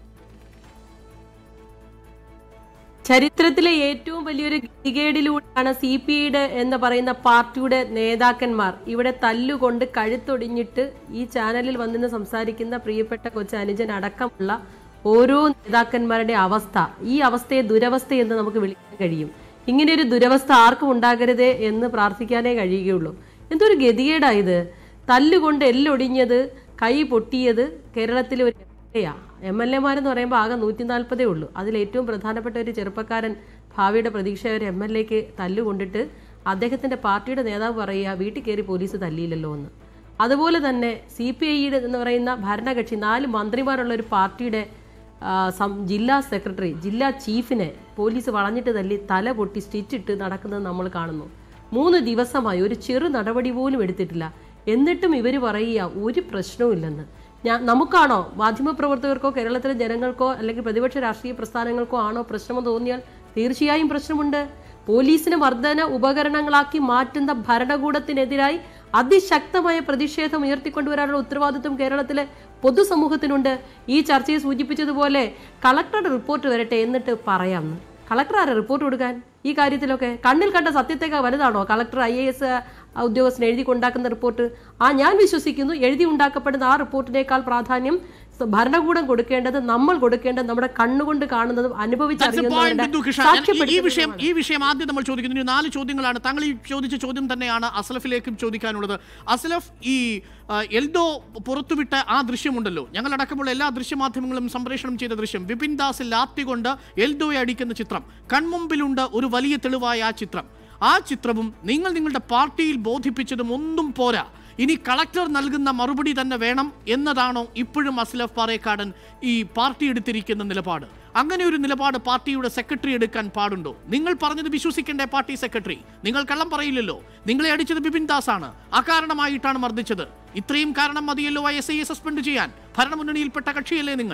ചരിത്രത്തിലെ ഏറ്റവും വലിയൊരു ഗതികേടിലൂടെയാണ് സി പി ഐയുടെ എന്ന് പറയുന്ന പാർട്ടിയുടെ നേതാക്കന്മാർ ഇവിടെ തല്ലുകൊണ്ട് കഴുത്തൊടിഞ്ഞിട്ട് ഈ ചാനലിൽ വന്നിന്ന് സംസാരിക്കുന്ന പ്രിയപ്പെട്ട കൊച്ചു അനുജൻ അടക്കമുള്ള ഓരോ നേതാക്കന്മാരുടെ അവസ്ഥ ഈ അവസ്ഥയെ ദുരവസ്ഥ എന്ന് നമുക്ക് വിളിക്കാൻ കഴിയും ഇങ്ങനെ ഒരു ദുരവസ്ഥ ആർക്കും ഉണ്ടാകരുതേ എന്ന് പ്രാർത്ഥിക്കാനേ കഴിയുകയുള്ളൂ എന്തൊരു ഗതികേടായത് തല്ലുകൊണ്ട് എല്ലൊടിഞ്ഞത് കൈ പൊട്ടിയത് കേരളത്തിലെ ഒരു എംഎൽഎയാ എം എൽ എമാരെന്ന് പറയുമ്പോൾ ആകെ നൂറ്റി നാൽപ്പതേ ഉള്ളൂ അതിൽ ഏറ്റവും പ്രധാനപ്പെട്ട ഒരു ചെറുപ്പക്കാരൻ ഭാവിയുടെ പ്രതീക്ഷ ഒരു എം എൽ എക്ക് തല്ലുകൊണ്ടിട്ട് അദ്ദേഹത്തിന്റെ പാർട്ടിയുടെ നേതാവ് പറയുക വീട്ടിൽ കയറി പോലീസ് തല്ലിയില്ലല്ലോ എന്ന് അതുപോലെ തന്നെ സി പി ഐയുടെ എന്ന് പറയുന്ന ഭരണകക്ഷി നാല് മന്ത്രിമാരുള്ള ഒരു പാർട്ടിയുടെ ആ, സം- ജില്ലാ സെക്രട്ടറി ജില്ലാ ചീഫിനെ പോലീസ് വളഞ്ഞിട്ട് തല്ലി തല പൊട്ടി സ്റ്റിച്ചിട്ട് നടക്കുന്നത് നമ്മൾ കാണുന്നു മൂന്ന് ദിവസമായി ഒരു ചെറു നടപടി പോലും എടുത്തിട്ടില്ല എന്നിട്ടും ഇവർ പറയുക ഒരു പ്രശ്നവുമില്ലെന്ന് ഞാൻ നമുക്കാണോ മാധ്യമപ്രവർത്തകർക്കോ കേരളത്തിലെ ജനങ്ങൾക്കോ അല്ലെങ്കിൽ പ്രതിപക്ഷ രാഷ്ട്രീയ പ്രസ്ഥാനങ്ങൾക്കോ ആണോ പ്രശ്നമെന്ന് തോന്നിയാൽ തീർച്ചയായും പ്രശ്നമുണ്ട് പോലീസിനെ മർദ്ദന ഉപകരണങ്ങളാക്കി മാറ്റുന്ന ഭരണകൂടത്തിനെതിരായി അതിശക്തമായ പ്രതിഷേധം ഉയർത്തിക്കൊണ്ടുവരാനുള്ള ഉത്തരവാദിത്വം കേരളത്തിലെ പൊതുസമൂഹത്തിനുണ്ട് ഈ ചർച്ചയെ സൂചിപ്പിച്ചതുപോലെ കളക്ടറുടെ റിപ്പോർട്ട് വരട്ടെ എന്നിട്ട് പറയാമെന്ന് കളക്ടർ ആരാ റിപ്പോർട്ട് കൊടുക്കാൻ ഈ കാര്യത്തിലൊക്കെ കണ്ണിൽ കണ്ട സത്യത്തേക്കാൾ വലുതാണോ കളക്ടർ ഐ എ എസ് ഉദ്യോഗസ്ഥൻ എഴുതി കൊണ്ടാക്കുന്ന റിപ്പോർട്ട് ആ ഞാൻ വിശ്വസിക്കുന്നു എഴുതി ഉണ്ടാക്കപ്പെടുന്ന ആ റിപ്പോർട്ടിനേക്കാൾ പ്രാധാന്യം സ- ഭരണകൂടം കൊടുക്കേണ്ടത് നമ്മൾ കൊടുക്കേണ്ടത് നമ്മുടെ കണ്ണുകൊണ്ട് കാണുന്നതും That's the point, Bindu അനുഭവിച്ചറിയുന്നവരുടെ Krishna. ഞാൻ ഈ- ഈ വിഷയം സാക്ഷ്യപ്പെടുത്തുന്നതുമാണ്. ഈ വിഷയം ആദ്യം നമ്മൾ ചോദിക്കുന്നു ഇനി നാല് ചോദ്യങ്ങളാണ് താങ്കൾ ഈ ചോദിച്ച ചോദ്യം തന്നെയാണ് അസ്ലഫിലേക്കും ചോദിക്കാനുള്ളത് അസ്ലഫ് ഈ ആ, എൽദോ പുറത്തുവിട്ട ആ ദൃശ്യമുണ്ടല്ലോ ഞങ്ങളടക്കമുള്ള എല്ലാ ദൃശ്യമാധ്യമങ്ങളും സംപ്രേഷണം ചെയ്ത ദൃശ്യം വിപിൻ ദാസ് ലാത്തി കൊണ്ട് എൽദോയെ അടിക്കുന്ന ചിത്രം കൺമുമ്പിലുണ്ട് ഒരു വലിയ തെളിവായ ആ ചിത്രം ആ ചിത്രവും നിങ്ങൾ നിങ്ങളുടെ പാർട്ടിയിൽ ബോധിപ്പിച്ചതും ഒന്നും പോരാ ഇനി കളക്ടർ നൽകുന്ന മറുപടി തന്നെ വേണം എന്നതാണോ ഇപ്പോഴും അസ്ലഫ് പാറേക്കാടൻ ഈ പാർട്ടി എടുത്തിരിക്കുന്ന നിലപാട് അങ്ങനെ ഒരു നിലപാട് പാർട്ടിയുടെ സെക്രട്ടറി എടുക്കാൻ പാടുണ്ടോ നിങ്ങൾ പറഞ്ഞത് വിശ്വസിക്കേണ്ട പാർട്ടി സെക്രട്ടറി നിങ്ങൾ കള്ളം പറയില്ലല്ലോ നിങ്ങളെ അടിച്ചത് ബിപിൻ ദാസ് ആണ് അകാരണമായിട്ടാണ് മർദ്ദിച്ചത് ഇത്രയും കാരണം മതിയല്ലോ ഐ എസ് ഐയെ സസ്പെൻഡ് ചെയ്യാൻ ഭരണമുന്നണിയിൽപ്പെട്ട കക്ഷിയല്ലേ നിങ്ങൾ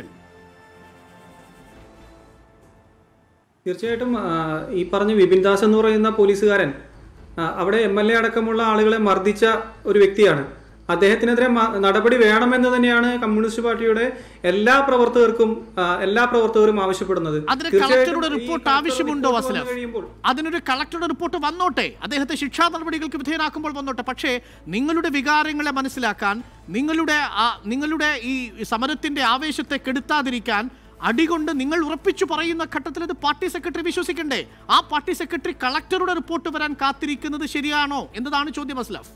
തീർച്ചയായിട്ടും ആ, ഈ പറഞ്ഞ വിപിൻ ദാസ് എന്ന് പറയുന്ന പോലീസുകാരൻ ആ, അവിടെ എം എൽ എ അടക്കമുള്ള ആളുകളെ മർദ്ദിച്ച ഒരു വ്യക്തിയാണ് അദ്ദേഹത്തിനെതിരെ മ- നടപടി വേണമെന്ന് തന്നെയാണ് കമ്മ്യൂണിസ്റ്റ് പാർട്ടിയുടെ എല്ലാ പ്രവർത്തകർക്കും ആ, എല്ലാ പ്രവർത്തകരും ആവശ്യപ്പെടുന്നത് അതിന് തീർച്ചയായിട്ടും കളക്ടറുടെ ഈ റിപ്പോർട്ട് കളക്ടറുടെ ആവശ്യമുണ്ടോ റിപ്പോർട്ട് വന്നു വസ്ലം കഴിയുമ്പോൾ അതിനൊരു കളക്ടറുടെ റിപ്പോർട്ട് വന്നോട്ടെ അദ്ദേഹത്തെ ശിക്ഷാ നടപടികൾക്ക് വിധേയനാക്കുമ്പോൾ വന്നോട്ടെ പക്ഷേ നിങ്ങളുടെ വികാരങ്ങളെ മനസ്സിലാക്കാൻ നിങ്ങളുടെ ആ നിങ്ങളുടെ ഈ സമരത്തിന്റെ ആവേശത്തെ കെടുത്താതിരിക്കാൻ അടികൊണ്ട് നിങ്ങൾ ഉറപ്പിച്ചു പറയുന്ന ഘട്ടത്തിൽ അത് പാർട്ടി സെക്രട്ടറി വിശ്വസിക്കണ്ടേ ആ പാർട്ടി സെക്രട്ടറി കളക്ടറുടെ റിപ്പോർട്ട് വരാൻ കാത്തിരിക്കുന്നത് ശരിയാണോ എന്നതാണ് ചോദ്യം അസ്ലഫ്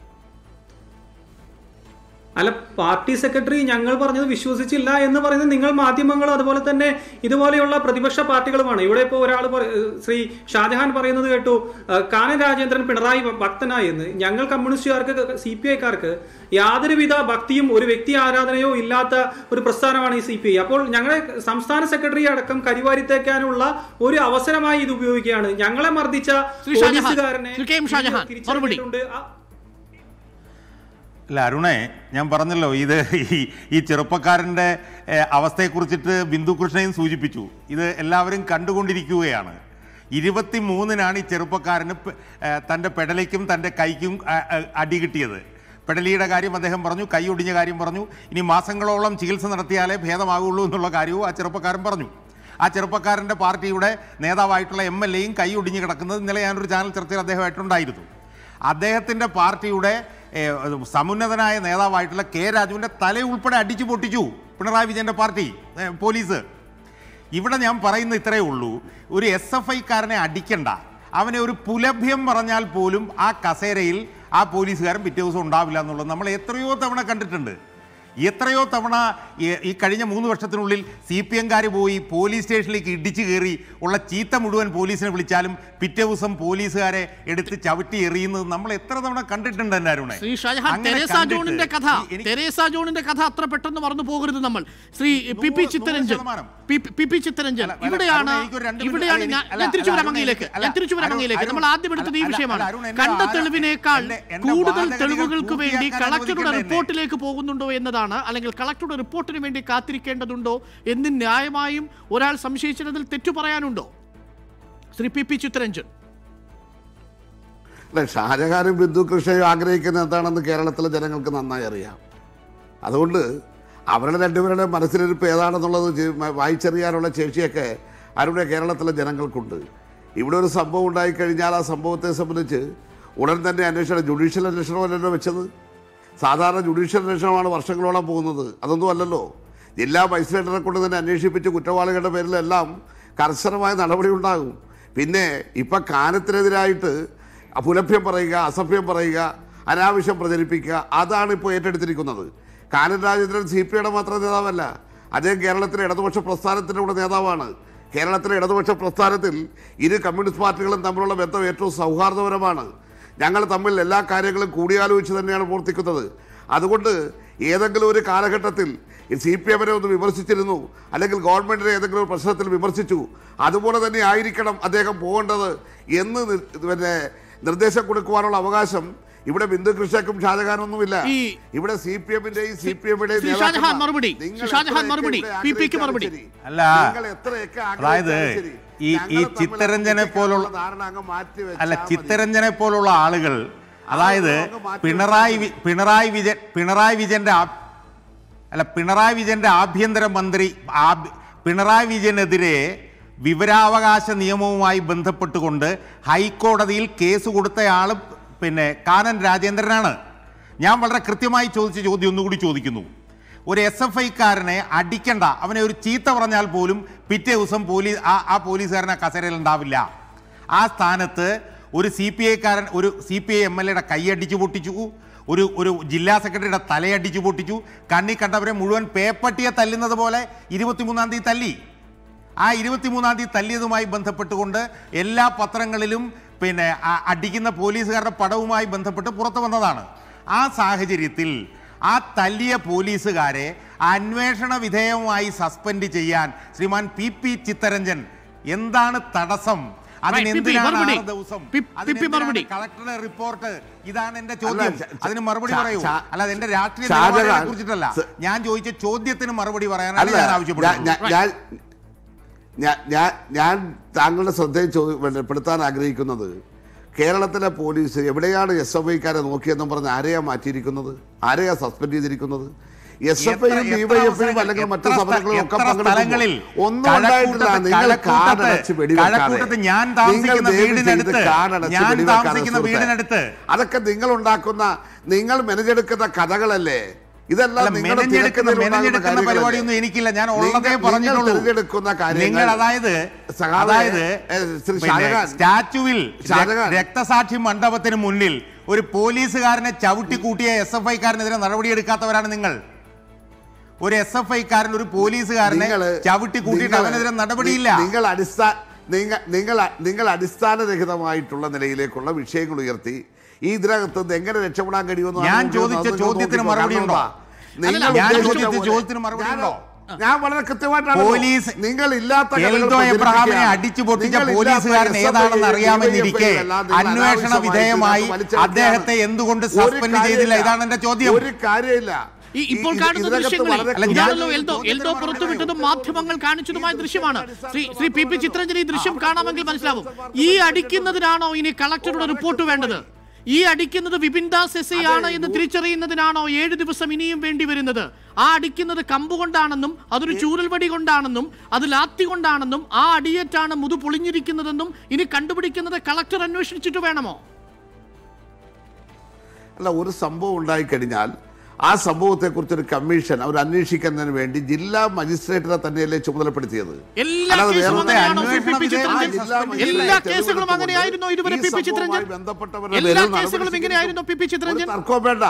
അല്ല പാർട്ടി സെക്രട്ടറി ഞങ്ങൾ പറഞ്ഞത് വിശ്വസിച്ചില്ല എന്ന് പറയുന്നത് നിങ്ങൾ മാധ്യമങ്ങൾ അതുപോലെ തന്നെ ഇതുപോലെയുള്ള പ്രതിപക്ഷ പാർട്ടികളുമാണ് ഇവിടെ ഇപ്പോൾ ഒരാൾ ശ്രീ ഷാജഹാൻ പറയുന്നത് കേട്ടു ആ, കാനൻ രാജേന്ദ്രൻ പിണറായി ഭക്തനായി എന്ന് ഞങ്ങൾ കമ്മ്യൂണിസ്റ്റുകാർക്ക് സി പി ഐക്കാർക്ക് യാതൊരുവിധ ഭക്തിയും ഒരു വ്യക്തി ആരാധനയോ ഇല്ലാത്ത ഒരു പ്രസ്ഥാനമാണ് ഈ സി പി ഐ അപ്പോൾ ഞങ്ങളെ സംസ്ഥാന സെക്രട്ടറി അടക്കം കരിവാരിത്തേക്കാനുള്ള ഒരു അവസരമായി ഇത് ഉപയോഗിക്കുകയാണ് ഞങ്ങളെ മർദ്ദിച്ച ശ്രീ ഷാജഹാൻ, പോലീസുകാരനെ ശ്രീ കെ എം ഷാജഹാൻ, മറുപടി. തിരിച്ചറിഞ്ഞിട്ടുണ്ട്. ആ- അല്ല അരുണേ ഞാൻ പറഞ്ഞല്ലോ ഇത് ഈ ഈ ചെറുപ്പക്കാരൻ്റെ ഏഹ്, അവസ്ഥയെക്കുറിച്ചിട്ട് ബിന്ദു കൃഷ്ണയും സൂചിപ്പിച്ചു ഇത് എല്ലാവരും കണ്ടുകൊണ്ടിരിക്കുകയാണ് ഇരുപത്തി മൂന്നിനാണ് ഈ ചെറുപ്പക്കാരന് പെ- ഏഹ്, തൻ്റെ പെടലിക്കും തൻ്റെ കൈക്കും അ- അ- അടി കിട്ടിയത് പെടലിയുടെ കാര്യം അദ്ദേഹം പറഞ്ഞു കൈ ഒടിഞ്ഞ കാര്യം പറഞ്ഞു ഇനി മാസങ്ങളോളം ചികിത്സ നടത്തിയാലേ ഭേദമാകുള്ളൂ എന്നുള്ള കാര്യവും ആ ചെറുപ്പക്കാരൻ പറഞ്ഞു ആ ചെറുപ്പക്കാരൻ്റെ പാർട്ടിയുടെ നേതാവായിട്ടുള്ള എം എൽ എയും കൈ ഒടിഞ്ഞ് കിടക്കുന്നത് ഇന്നലെ ഞാനൊരു ചാനൽ ചർച്ചയിൽ അദ്ദേഹമായിട്ടുണ്ടായിരുന്നു അദ്ദേഹത്തിൻ്റെ പാർട്ടിയുടെ ഏഹ്, സമുന്നതനായ നേതാവായിട്ടുള്ള കെ രാജുവിൻ്റെ തല ഉൾപ്പെടെ അടിച്ചു പൊട്ടിച്ചു പിണറായി വിജയൻ്റെ പാർട്ടി ഏഹ്, പോലീസ് ഇവിടെ ഞാൻ പറയുന്ന ഇത്രയേ ഉള്ളൂ ഒരു എസ് എഫ് ഐക്കാരനെ അടിക്കണ്ട അവനെ ഒരു പുലഭ്യം പറഞ്ഞാൽ പോലും ആ കസേരയിൽ ആ പോലീസുകാരൻ പിറ്റേ ദിവസം ഉണ്ടാവില്ല എന്നുള്ളത് നമ്മൾ എത്രയോ തവണ കണ്ടിട്ടുണ്ട് എത്രയോ തവണ ഈ- ഈ കഴിഞ്ഞ മൂന്ന് വർഷത്തിനുള്ളിൽ സി പി എംകാർ പോയി പോലീസ് സ്റ്റേഷനിലേക്ക് ഇടിച്ചു കയറി ഉള്ള ചീത്ത മുഴുവൻ പോലീസിനെ വിളിച്ചാലും പിറ്റേ ദിവസം പോലീസുകാരെ എടുത്ത് ചവിട്ടി എറിയുന്നത് നമ്മൾ എത്ര തവണ കണ്ടിട്ടുണ്ട് എൻ്റെ അരുണേ ശ്രീ ഷാജഹാൻ അങ്ങനെ തെരേസ കണ്ടിട്ട് ജോണിന്റെ കഥ ഈ- എനിക്ക് തെരേസ ജോണിന്റെ കഥ അത്ര പെട്ടെന്ന് മറന്നു പോകരുത് നമ്മൾ ശ്രീ പി പി നൂറ് ചിത്തരഞ്ജൻ ശതമാനം. P P- P P Chittaranjan അല്ല, അല്ല, ഇവിടെയാണ് അരുണേ, എനിക്കൊരു രണ്ട് മിനിറ്റ് ഇവിടെയാണ് അല്ല, ഞാൻ അല്ല, ഞാൻ തിരിച്ചു അല്ല, വരാം അരുണേ, അങ്ങയിലേക്ക് അല്ല, ഞാൻ തിരിച്ചു വരാം അരുൺ, അങ്ങയിലേക്ക് നമ്മൾ അരുൺ, ആദ്യം എടുത്തത് ഈ അല്ല, വിഷയമാണ് അല്ല, അരുൺ, എന്റെ കണ്ട വാദ- തെളിവിനേക്കാൾ എന്റെ- എന്റെ കൂടുതൽ വാദഗതികൾ തെളിവുകൾക്ക് വേണ്ടി പൂർത്തിയാക്കാൻ കളക്ടറുടെ അനുവദിക്കണ്ടേ എന്നെ? റിപ്പോർട്ടിലേക്ക് പോകുന്നുണ്ടോ എന്നതാണ് അല്ലെങ്കിൽ കളക്ടറുടെ റിപ്പോർട്ടിന് വേണ്ടി കാത്തിരിക്കേണ്ടതുണ്ടോ എന്ന് ന്യായമായും ഒരാൾ സംശയിച്ചതിൽ തെറ്റു പറയാനുണ്ടോ ശ്രീ പി പി ചിത്തരഞ്ജൻ അല്ല ഷാജഹാനും ബിന്ദു കൃഷ്ണയും ആഗ്രഹിക്കുന്ന എന്താണെന്ന് കേരളത്തിലെ ജനങ്ങൾക്ക് നന്നായി അറിയാം അതുകൊണ്ട് അവരുടെ രണ്ടുപേരുടെ മനസ്സിലിരിപ്പ് ഏതാണെന്നുള്ളത് ചെ- മ- വായിച്ചറിയാനുള്ള ശേഷിയൊക്കെ അവരുടെ കേരളത്തിലെ ജനങ്ങൾക്കുണ്ട് ഇവിടെ ഒരു സംഭവം ഉണ്ടായിക്കഴിഞ്ഞാൽ ആ സംഭവത്തെ സംബന്ധിച്ച് ഉടൻ തന്നെ അന്വേഷണം ജുഡീഷ്യൽ അന്വേഷണമല്ലല്ലോ വെച്ചത് സാധാരണ ജുഡീഷ്യൽ അന്വേഷണമാണ് വർഷങ്ങളോളം പോകുന്നത് അതൊന്നും അല്ലല്ലോ ജില്ലാ മജിസ്ട്രേറ്ററെ കൊണ്ട് തന്നെ അന്വേഷിപ്പിച്ച് കുറ്റവാളികളുടെ പേരിലെല്ലാം കർശനമായ നടപടി ഉണ്ടാകും പിന്നെ ഇപ്പം കാനത്തിനെതിരായിട്ട് പുലഭ്യം പറയുക അസഭ്യം പറയുക അനാവശ്യം പ്രചരിപ്പിക്കുക അതാണ് ഇപ്പോൾ ഏറ്റെടുത്തിരിക്കുന്നത് കാനൻ രാജേന്ദ്രൻ സി പി ഐയുടെ മാത്രം നേതാവല്ല അദ്ദേഹം കേരളത്തിലെ ഇടതുപക്ഷ പ്രസ്ഥാനത്തിൻ്റെ കൂടെ നേതാവാണ് കേരളത്തിലെ ഇടതുപക്ഷ പ്രസ്ഥാനത്തിൽ ഇരു കമ്മ്യൂണിസ്റ്റ് പാർട്ടികളും തമ്മിലുള്ള ബന്ധം ഏറ്റവും സൗഹാർദ്ദപരമാണ് ഞങ്ങൾ തമ്മിൽ എല്ലാ കാര്യങ്ങളും കൂടിയാലോചിച്ച് തന്നെയാണ് പ്രവർത്തിക്കുന്നത് അതുകൊണ്ട് ഏതെങ്കിലും ഒരു കാലഘട്ടത്തിൽ സി പി എമ്മിനെ ഒന്ന് വിമർശിച്ചിരുന്നു അല്ലെങ്കിൽ ഗവൺമെന്റിനെ ഏതെങ്കിലും ഒരു പ്രശ്നത്തിൽ വിമർശിച്ചു അതുപോലെ തന്നെ ആയിരിക്കണം അദ്ദേഹം പോകേണ്ടത് എന്ന് നി- പിന്നെ നിർദ്ദേശം കൊടുക്കുവാനുള്ള അവകാശം ഇവിടെ ബിന്ദു കൃഷ്ണക്കും ഷാജഹാനൊന്നുമില്ല ഈ- ഇവിടെ സി പി എമ്മിന്റെയും സി പി എമ്മിന്റെയും ശ്രീ ഷാജഹാൻ മറുപടി. ശ്രീ ഷാജഹാൻ മറുപടി. പി പി ക്ക് മറുപടി. അല്ല, എത്രയൊക്കെ അതായത് ആഗ്രഹിച്ചാലും ശരി, ഈ ഈ ഞങ്ങൾ തമ്മിൽ ചിത്തരഞ്ജനെ പോലുള്ള ധാരണ അങ്ങ് മാറ്റി വെച്ചാൽ അല്ല മതി. ചിത്തരഞ്ജനെ പോലുള്ള ആളുകൾ അതായത് അങ്ങ് മാറ്റി പിണറായി വി- പിണറായി വിജയൻ പിണറായി വിജയന്റെ ആ- അല്ല പിണറായി വിജയന്റെ ആഭ്യന്തര മന്ത്രി ആഭ്യ- പിണറായി വിജയനെതിരെ വിവരാവകാശ നിയമവുമായി ബന്ധപ്പെട്ടുകൊണ്ട് ഹൈക്കോടതിയിൽ കേസ് കൊടുത്തയാൾ പിന്നെ കാനൻ രാജേന്ദ്രനാണ് ഞാൻ വളരെ കൃത്യമായി ചോദിച്ച ചോദ്യം ഒന്നുകൂടി ചോദിക്കുന്നു ഒരു എസ് എഫ് ഐക്കാരനെ അടിക്കണ്ട അവനെ ഒരു ചീത്ത പറഞ്ഞാൽ പോലും പിറ്റേ ദിവസം പോലീസ് ആ ആ പോലീസുകാരൻ ആ കസേരയിൽ ഉണ്ടാവില്ല ആ സ്ഥാനത്ത് ഒരു സി പി ഐക്കാരൻ ഒരു C P I M L എയുടെ കൈയടിച്ചു പൊട്ടിച്ചു ഒരു ഒരു ജില്ലാ സെക്രട്ടറിയുടെ തലയടിച്ചു പൊട്ടിച്ചു കണ്ണി കണ്ടവരെ മുഴുവൻ പേപ്പട്ടിയെ തല്ലുന്നത് പോലെ ഇരുപത്തിമൂന്നാം തീയതി തല്ലി ആ ഇരുപത്തിമൂന്നാം തീയതി തല്ലിയതുമായി ബന്ധപ്പെട്ടുകൊണ്ട് എല്ലാ പത്രങ്ങളിലും പിന്നെ ആ അടിക്കുന്ന പോലീസുകാരുടെ പടവുമായി ബന്ധപ്പെട്ട് പുറത്തു വന്നതാണ് ആ സാഹചര്യത്തിൽ ആ തല്ലിയ പോലീസുകാരെ അന്വേഷണ വിധേയമായി സസ്പെൻഡ് ചെയ്യാൻ ശ്രീമാൻ പി പി ചിത്തരഞ്ജൻ എന്താണ് തടസ്സം അതിനെന്തിനാണ് മറുപടി. ആറ് ദിവസം പി- പി- പി മറുപടി. അതിനെന്തിനാണ് കളക്ടറുടെ റിപ്പോർട്ട് ഇതാണ് എന്റെ ചോദ്യം ച- ച- അതിന് മറുപടി ച- പറയൂ ച- അല്ലാതെ എന്റെ രാഷ്ട്രീയ ഷാജഹാൻ, നിലപാടിനെ കുറിച്ചിട്ടല്ല സ- ഞാൻ ചോദിച്ച ചോദ്യത്തിന് മറുപടി പറയാനാണ് അല്ല ഞാൻ ഞാൻ ആവശ്യപ്പെടുന്നത് ഞാൻ- ഞാൻ ഞാൻ- ഞാൻ ഞാൻ താങ്കളുടെ ശ്രദ്ധയിൽ ചോദി- പിന്നെ പെടുത്താൻ ആഗ്രഹിക്കുന്നത് കേരളത്തിലെ പോലീസ് എവിടെയാണ് എസ് എഫ് ഐക്കാരെ നോക്കിയെന്നും പറഞ്ഞ് ആരെയാ മാറ്റിയിരിക്കുന്നത് ആരെയാ സസ്പെൻഡ് ചെയ്തിരിക്കുന്നത് എസ് എഫ് ഐയും എത്ര- എത്ര ഡിവൈഎഫ്ഐയും അവസരങ്ങൾ- അല്ലെങ്കിൽ മറ്റു എത്ര സമരങ്ങളും ഒക്കെ എത്ര സ്ഥലങ്ങളിൽ പങ്കെടുക്കുമ്പോൾ ഒന്നും ഉണ്ടായിട്ടില്ല കഴക്കൂട്ടത്ത് നിങ്ങൾ കഴക്കൂട്ടത്ത് കാടടച്ച് വെടിവെക്കാതെ കഴക്കൂട്ടത്ത് ഞാൻ നിങ്ങൾ താമസിക്കുന്ന ദയവ് ചെയ്ത് വീടിനടുത്ത് കാടടച്ച് ഞാൻ വെടിവെക്കാതെ താമസിക്കുന്ന സുഹൃത്തേ. വീടിനടുത്ത് അതൊക്കെ നിങ്ങൾ ഉണ്ടാക്കുന്ന നിങ്ങൾ മെനഞ്ഞെടുക്കുന്ന കഥകളല്ലേ ഇതെല്ലാം അല്ല, നിങ്ങളുടെ മെനഞ്ഞെടുക്കുന്ന തിരക്കഥയിൽ ഉണ്ടാകുന്ന മെനഞ്ഞെടുക്കുന്ന കാര്യങ്ങളല്ലേ? പരിപാടിയൊന്നും എനിക്കില്ല ഞാൻ നിങ്ങൾ- ഉള്ളതേ നിങ്ങൾ പറഞ്ഞിട്ടുള്ളൂ തിരഞ്ഞെടുക്കുന്ന കാര്യങ്ങൾ നിങ്ങൾ അതായത് സഖാവേ, അതായത് ഏ, ശ്രീ പിന്നെ ഷാജഹാൻ, സ്റ്റാച്യുവിൽ ഷാജഹാൻ. രക്- രക്തസാക്ഷി മണ്ഡപത്തിന് മുന്നിൽ ഒരു പോലീസുകാരനെ ചവിട്ടി കൂട്ടിയ എസ് എഫ് ഐക്കാരനെതിരെ നടപടിയെടുക്കാത്തവരാണ് നിങ്ങൾ ഒരു എസ് എഫ് ഐക്കാരൻ ഒരു പോലീസുകാരനെ നിങ്ങള് ചവിട്ടി കൂട്ടിയിട്ട് നിങ്ങള് അവനെതിരെ നടപടിയില്ല നിങ്ങൾ അടിസ്ഥാന നിങ്ങൾ നിങ്ങൾ നിങ്ങൾ അടിസ്ഥാനരഹിതമായിട്ടുള്ള നിലയിലേക്കുള്ള വിഷയങ്ങൾ ഉയർത്തി ഈ ഇതിനകത്ത് നിന്ന് എങ്ങനെ രക്ഷപ്പെടാൻ കഴിയുമെന്ന് ഞാൻ ആലോചിക്കുന്നത് ചോദിച്ച നിങ്ങൾ ചോദ്യത്തിന് നോക്കിക്കോ. മറുപടി കാരണം ഉണ്ടോ? എന്താ? നിങ്ങൾ അല്ലല്ല, ഞാൻ ഉദ്ദേശിച്ച ചോദിച്ച പോലെ- ചോദ്യത്തിന് മറുപടി ഞാൻ- ഉണ്ടോ? ഞാൻ വളരെ കൃത്യമായിട്ടാണ് പോലീസ് നിങ്ങൾ ഇല്ലാത്ത കഥകൾ എൽദോ എബ്രഹാമിനെ പ്രചരിപ്പിക്കുകയാണ്. അടിച്ചു പൊട്ടിച്ച നിങ്ങൾ ഇല്ലാത്ത പോലീസുകാരൻ SFI, ഏതാണെന്ന് അറിയാമെന്നിരിക്കെ DYFI എല്ലാം നിങ്ങൾ അന്വേഷണ അനാവശ്യമായിട്ട് വിധേയമായി ഇതിനകത്ത് വലിച്ചെടുക്കുകയാണ്. അദ്ദേഹത്തെ എന്തുകൊണ്ട് ഒരു സസ്പെൻഡ് ചെയ്തില്ല കാര്യമില്ല. ഇതാണ് എന്റെ ചോദ്യം ഒരു കാര്യമില്ല ഈ ഇപ്പോൾ ഈ- കാണുന്ന ഇതിനകത്ത് ദൃശ്യങ്ങളിൽ വളരെ അല്ല, ഞാൻ- ഇതാണല്ലോ എൽദോ ചോദ്യത്തിന് എൽദോ മറുപടി പുറത്തുവിട്ടതും പറയൂ. മാധ്യമങ്ങൾ കാണിച്ചതുമായ ദൃശ്യമാണ് ശ്രീ ശ്രീ പി പി ചിത്രഞ്ജലി ഈ ദൃശ്യം കാണാമെങ്കിൽ മനസ്സിലാവും ഈ അടിക്കുന്നതിനാണോ ഇനി കളക്ടറുടെ റിപ്പോർട്ട് വേണ്ടത് ഈ അടിക്കുന്നത് വിപിൻ ദാസ് എസ് ഐ ആണ് എന്ന് തിരിച്ചറിയുന്നതിനാണോ ഏഴ് ദിവസം ഇനിയും വേണ്ടി വരുന്നത് ആ അടിക്കുന്നത് കമ്പ് കൊണ്ടാണെന്നും അതൊരു ചൂരൽവടി കൊണ്ടാണെന്നും അത് ലാത്തി കൊണ്ടാണെന്നും ആ അടിയേറ്റാണ് മുതു പൊളിഞ്ഞിരിക്കുന്നതെന്നും ഇനി കണ്ടുപിടിക്കുന്നത് കളക്ടർ അന്വേഷിച്ചിട്ട് വേണമോ അല്ല ഒരു സംഭവം ഉണ്ടായിക്കഴിഞ്ഞാൽ ആ സംഭവത്തെക്കുറിച്ച് ഒരു കമ്മീഷൻ അവർ അന്വേഷിക്കുന്നതിന് വേണ്ടി ജില്ലാ മജിസ്ട്രേറ്റിനെ തന്നെയല്ലേ ചുമതലപ്പെടുത്തിയത് എല്ലാ അല്ലാതെ കേസുകളും വേറെ അങ്ങനെയാണോ ശ്രീ പി പി അന്വേഷണ ആ ചിത്രഞ്ജൻ ജില്ലാ മജിസ്ട്രേറ്റ് എല്ലാ തെളിവെടുത്തുകൊണ്ട് കേസുകളും അങ്ങനെയായിരുന്നോ ഇതുവരെ ഈ പി പി സംഭവവുമായി ചിത്രഞ്ജൻ ബന്ധപ്പെട്ടവരുടെ എല്ലാ പേരിൽ നടപടി കേസുകളും ഇങ്ങനെയായിരുന്നോ പി പി ഒരു ചിത്രഞ്ജൻ തർക്കവും വേണ്ട